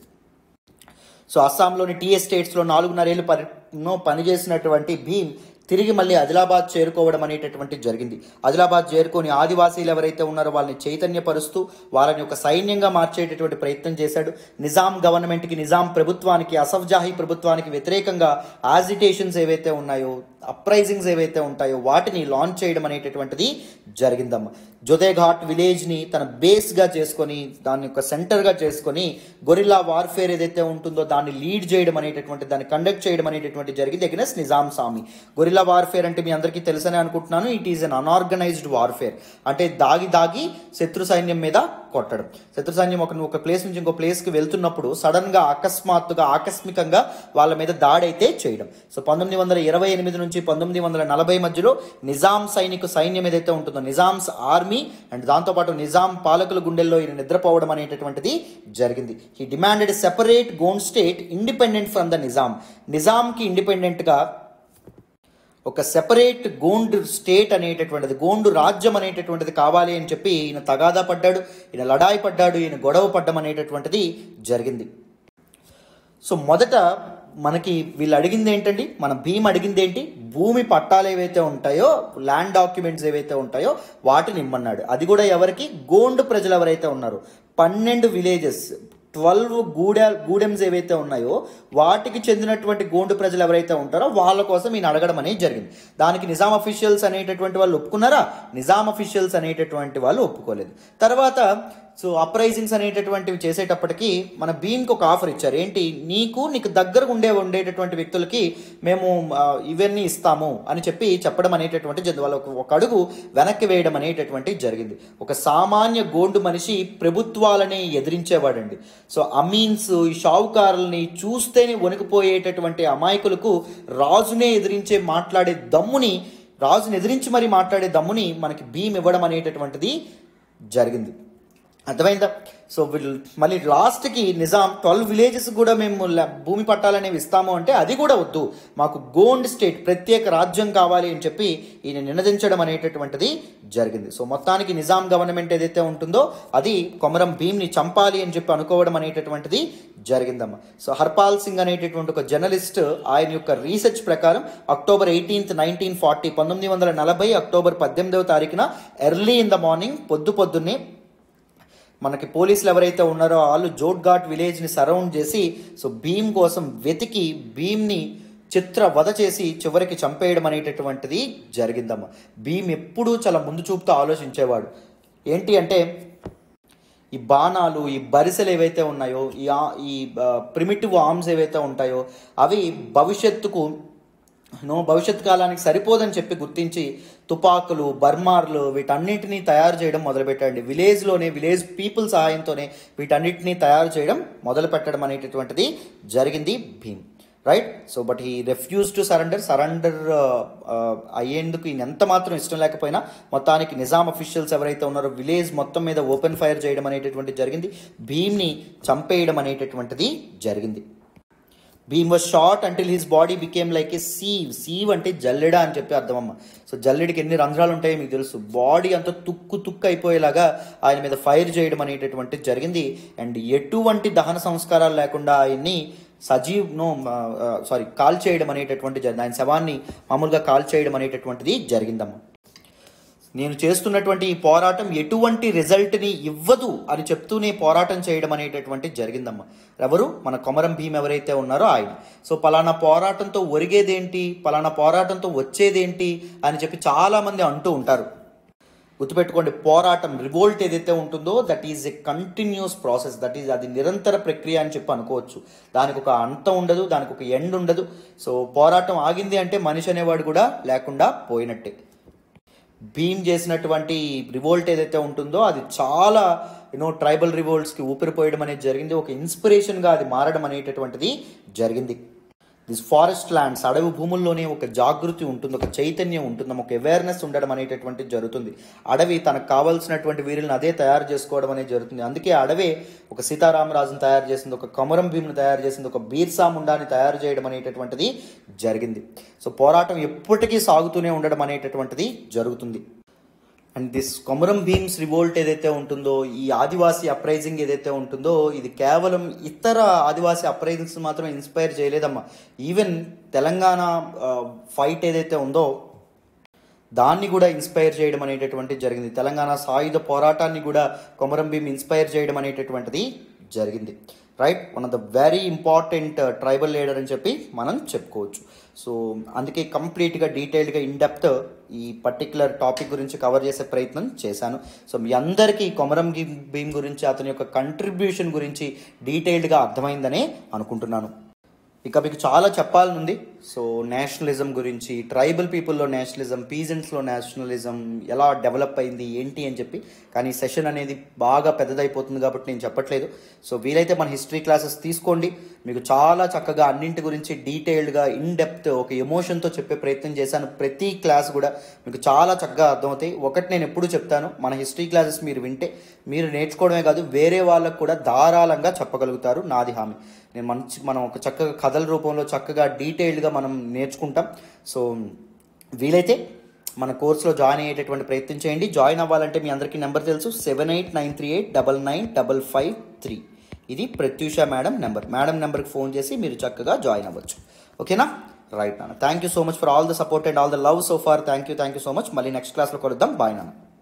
సో అస్సాంలోని టీ ఎస్టేట్స్లో నాలుగున్నరేళ్ళు పరి నో పనిచేసినటువంటి భీమ్ తిరిగి మళ్ళీ ఆదిలాబాద్ చేరుకోవడం అనేటటువంటి జరిగింది ఆదిలాబాద్ చేరుకొని ఆదివాసీలు ఎవరైతే ఉన్నారో వాళ్ళని చైతన్యపరుస్తూ వాళ్ళని ఒక సైన్యంగా మార్చేటటువంటి ప్రయత్నం చేశాడు నిజాం గవర్నమెంట్కి నిజాం ప్రభుత్వానికి అసఫ్జాహీ ప్రభుత్వానికి వ్యతిరేకంగా యాజిటేషన్స్ ఏవైతే ఉన్నాయో అప్రైజింగ్స్ ఏవైతే ఉంటాయో వాటిని లాంచ్ చేయడం అనేటటువంటిది జరిగిందమ్మ జొదేఘాట్ విలేజ్ని తన బేస్గా చేసుకొని దాన్ని ఒక సెంటర్గా చేసుకొని గొరిల్లా వార్ఫేర్ ఏదైతే ఉంటుందో దాన్ని లీడ్ చేయడం అనేటటువంటి దాన్ని కండక్ట్ చేయడం అనేటటువంటి జరిగింది అగెనెస్ట్ నిజాం సామి గొరిల్లా వార్ఫేర్ అంటే మీ అందరికీ తెలుసనే అనుకుంటున్నాను it is un unorganised warfare అంటే దాగి దాగి శత్రు సైన్యం మీద కొట్టడం శత్రు సైన్యం ఒక ఒక ప్లేస్ నుంచి ఇంకో ప్లేస్కి వెళ్తున్నప్పుడు సడన్గా అకస్మాత్తుగా ఆకస్మికంగా వాళ్ళ మీద దాడి అయితే చేయడం సో పంతొమ్మిది వందల ఇరవై ఎనిమిది నుంచి పంతొమ్మిది వందల నలభై మధ్యలో నిజాం సైనిక సైన్యం ఏదైతే ఉంటుందో నిజాంస్ ఆర్మీ ఆర్మీ అండ్ దాంతోపాటు నిజాం పాలకుల గుండెల్లో ఈయన నిద్రపోవడం అనేటటువంటిది జరిగింది he demanded separate Gond state independent from the Nizam నిజాంకి ఇండిపెండెంట్గా ఒక సెపరేట్ గోండు స్టేట్ అనేటటువంటిది గోండు రాజ్యం అనేటటువంటిది కావాలి అని చెప్పి ఈయన తగాదా పడ్డాడు ఈయన లడాయి పడ్డాడు ఈయన గొడవ పడ్డం అనేటటువంటిది జరిగింది సో మొదట మనకి వీళ్ళు అడిగింది ఏంటండి మన భీమ్ అడిగింది ఏంటి భూమి పట్టాలు ఏవైతే ఉంటాయో ల్యాండ్ డాక్యుమెంట్స్ ఏవైతే ఉంటాయో వాటిని ఇమ్మన్నాడు అది కూడా ఎవరికి గోండు ప్రజలు ఎవరైతే ఉన్నారో పన్నెండు విలేజెస్ ట్వెల్వ్ గూడె గూడెమ్స్ ఏవైతే ఉన్నాయో వాటికి చెందినటువంటి గోండు ప్రజలు ఎవరైతే ఉంటారో వాళ్ళ కోసం ఈయన అడగడం అనేది జరిగింది దానికి నిజాం అఫీషియల్స్ అనేటటువంటి వాళ్ళు ఒప్పుకున్నారా నిజాం అఫీషియల్స్ అనేటటువంటి వాళ్ళు ఒప్పుకోలేదు తర్వాత సో అప్రైజింగ్స్ అనేటటువంటివి చేసేటప్పటికి మన భీమ్కి ఒక ఆఫర్ ఇచ్చారు ఏంటి నీకు నీకు దగ్గర ఉండే ఉండేటటువంటి వ్యక్తులకి మేము ఆ, ఇవన్నీ ఇస్తాము అని చెప్పి చెప్పడం అనేటటువంటి జరిగింది వాళ్ళు ఒక- ఒక అడుగు వెనక్కి వేయడం అనేటటువంటి జరిగింది ఒక సామాన్య గోండు మనిషి ప్రభుత్వాలని ఎదిరించేవాడండి సో అమీన్స్ ఈ షావుకారుల్ని చూస్తేనే వణికిపోయేటటువంటి అమాయకులకు రాజునే ఎదిరించే మాట్లాడే దమ్ముని రాజుని ఎదిరించి మరి మాట్లాడే దమ్ముని మనకి భీమ్ ఇవ్వడం అనేటటువంటిది జరిగింది అర్థమైందా సో వీళ్ళు మళ్ళీ లాస్ట్కి నిజాం ట్వెల్వ్ విలేజెస్ కూడా మేము ల- భూమి పట్టాలనేవి ఇస్తాము అంటే అది కూడా వద్దు మాకు గోండ్ స్టేట్ ప్రత్యేక రాజ్యం కావాలి అని చెప్పి ఈయన నినదించడం అనేటటువంటిది జరిగింది సో మొత్తానికి నిజాం గవర్నమెంట్ ఏదైతే ఉంటుందో అది కొమరం భీమ్ని చంపాలి అని చెప్పి అనుకోవడం అనేటటువంటిది జరిగిందమ్మా సో హర్పాల్ సింగ్ అనేటటువంటి ఒక జర్నలిస్ట్ ఆయన యొక్క రీసెర్చ్ ప్రకారం అక్టోబర్ ఎయిటీన్త్ నైన్టీన్ ఫార్టీ పంతొమ్మిది వందల నలభై అక్టోబర్ పద్దెనిమిదవ తారీఖున ఎర్లీ ఇన్ ద మార్నింగ్ పొద్దు పొద్దున్నే మనకి పోలీసులు ఎవరైతే ఉన్నారో వాళ్ళు జోట్ ఘాట్ విలేజ్ని సరౌండ్ చేసి సో భీమ్ కోసం వెతికి భీమ్ని చిత్ర వధ చేసి చివరికి చంపేయడం అనేటటువంటిది జరిగిందమ్మా భీమ్ ఎప్పుడూ చాలా ముందు చూపుతూ ఆలోచించేవాడు ఏంటి అంటే ఈ బాణాలు ఈ బరిసెలు ఏవైతే ఉన్నాయో ఈ ఆ- ఈ ప్రిమిటివ్ ఆర్మ్స్ ఏవైతే ఉంటాయో అవి భవిష్యత్తుకు నో భవిష్యత్ కాలానికి సరిపోదని చెప్పి గుర్తించి తుపాకులు బర్మార్లు వీటన్నిటిని తయారు చేయడం మొదలుపెట్టాడు విలేజ్లోనే విలేజ్ పీపుల్ సహాయంతోనే వీటన్నిటిని తయారు చేయడం మొదలు పెట్టడం అనేటటువంటిది జరిగింది Bheem right so but he refuse to surrender surrender అయ్యేందుకు ఈయన ఎంత మాత్రం ఇష్టం లేకపోయినా మొత్తానికి నిజాం అఫీషియల్స్ ఎవరైతే ఉన్నారో విలేజ్ మొత్తం మీద ఓపెన్ ఫైర్ చేయడం అనేటటువంటిది జరిగింది భీమ్ని చంపేయడం అనేటటువంటిది జరిగింది Bheem was shot until his body became like a sieve sieve అంటే జల్లెడ అని చెప్పి అర్థమమ్మ సో జల్లెడికి ఎన్ని రంధ్రాలు ఉంటాయో మీకు తెలుసు బాడీ అంతా తుక్కు తుక్కు అయిపోయేలాగా ఆయన మీద ఫైర్ చేయడం అనేటటువంటిది జరిగింది అండ్ ఎటువంటి దహన సంస్కారాలు లేకుండా ఆయన్ని సజీవ్ నో సారీ కాల్ చేయడం అనేటటువంటి జరిగింది ఆయన శవాన్ని మామూలుగా కాల్ చేయడం అనేటటువంటిది జరిగిందమ్మ నేను చేస్తున్నటువంటి ఈ పోరాటం ఎటువంటి రిజల్ట్ని ఇవ్వదు అని చెప్తూనే పోరాటం చేయడం అనేటటువంటి జరిగిందమ్మా ఎవరు మన కొమరం భీమ్ ఎవరైతే ఉన్నారో ఆయన సో పలానా పోరాటంతో ఒరిగేదేంటి పలానా పోరాటంతో వచ్చేదేంటి అని చెప్పి చాలామంది అంటూ ఉంటారు గుర్తుపెట్టుకోండి పోరాటం రివోల్ట్ ఏదైతే ఉంటుందో that is a continuous process that is అది నిరంతర ప్రక్రియ అని చెప్పి అనుకోవచ్చు దానికి ఒక అంతం ఉండదు దానికి ఒక ఎండ్ ఉండదు సో పోరాటం ఆగింది అంటే మనిషి అనేవాడు కూడా లేకుండా పోయినట్టే భీమ్ చేసినటువంటి రివోల్ట్ ఏదైతే ఉంటుందో అది చాలా యూనో ట్రైబల్ రివోల్ట్స్కి ఊపిరిపోయడం అనేది జరిగింది ఒక ఇన్స్పిరేషన్గా అది మారడం అనేటటువంటిది జరిగింది దిస్ ఫారెస్ట్ ల్యాండ్స్ అడవి భూముల్లోనే ఒక జాగృతి ఉంటుంది ఒక చైతన్యం ఉంటుంది ఒక అవేర్నెస్ ఉండడం అనేటటువంటిది జరుగుతుంది అడవి తనకు కావాల్సినటువంటి వీరులను అదే తయారు చేసుకోవడం అనేది జరుగుతుంది అందుకే అడవే ఒక సీతారామరాజును తయారు చేసింది ఒక కొమరం భీముని తయారు చేసింది ఒక బీర్సా ముండాని తయారు చేయడం అనేటటువంటిది జరిగింది సో పోరాటం ఎప్పటికీ సాగుతూనే ఉండడం అనేటటువంటిది జరుగుతుంది and this Komaram Bheem's revolt ఏదైతే ఉంటుందో ఈ ఆదివాసీ అప్రైజింగ్ ఏదైతే ఉంటుందో ఇది కేవలం ఇతర ఆదివాసీ అప్రైజింగ్స్ మాత్రం ఇన్స్పైర్ చేయలేదమ్మా ఈవెన్ తెలంగాణ ఫైట్ ఏదైతే ఉందో దాన్ని కూడా ఇన్స్పైర్ చేయడం అనేటటువంటిది జరిగింది తెలంగాణ సాయుధ పోరాటాన్ని కూడా కొమరం భీమ్ ఇన్స్పైర్ చేయడం అనేటటువంటిది జరిగింది right one of the very important tribal leader అని చెప్పి మనం చెప్పుకోవచ్చు సో అందుకే కంప్లీట్గా డీటెయిల్డ్గా ఇన్ డెప్త్ ఈ పర్టికులర్ టాపిక్ గురించి కవర్ చేసే ప్రయత్నం చేశాను సో మీ అందరికీ కొమరం భీమ్ భీమ్ గురించి అతని యొక్క కంట్రిబ్యూషన్ గురించి డీటెయిల్డ్గా అర్థమైందనే అనుకుంటున్నాను ఇక మీకు చాలా చెప్పాలనుంది సో నేషనలిజం గురించి ట్రైబల్ పీపుల్లో నేషనలిజం పీజెంట్స్లో నేషనలిజం ఎలా డెవలప్ అయింది ఏంటి అని చెప్పి కానీ సెషన్ అనేది బాగా పెద్దదైపోతుంది కాబట్టి నేను చెప్పట్లేదు సో వీలైతే మన హిస్టరీ క్లాసెస్ తీసుకోండి మీకు చాలా చక్కగా అన్నింటి గురించి డీటెయిల్డ్గా ఇన్ డెప్త్ ఒక ఎమోషన్తో చెప్పే ప్రయత్నం చేశాను ప్రతి క్లాస్ కూడా మీకు చాలా చక్కగా అర్థమవుతాయి ఒకటి నేను ఎప్పుడు చెప్తాను మన హిస్టరీ క్లాసెస్ మీరు వింటే మీరు నేర్చుకోవడమే కాదు వేరే వాళ్ళకు కూడా ధారాళంగా చెప్పగలుగుతారు నాది హామీ నేను మంచి మనం ఒక చక్కగా కథల రూపంలో చక్కగా డీటెయిల్డ్గా మనం నేర్చుకుంటాం సో వీలైతే మన కోర్సులో జాయిన్ అయ్యేటటువంటి ప్రయత్నం చేయండి జాయిన్ అవ్వాలంటే మీ అందరికీ నెంబర్ తెలుసు seven eight nine three eight double nine double five three ఇది ప్రత్యూష మేడం నెంబర్ మేడం నెంబర్కి ఫోన్ చేసి మీరు చక్కగా జాయిన్ అవ్వచ్చు ఓకేనా రైట్ నాన్న thank you so much for all the support and all the love so far thank you thank you so much మళ్ళీ next క్లాస్లో కలుద్దాం బాయ్ నాన్న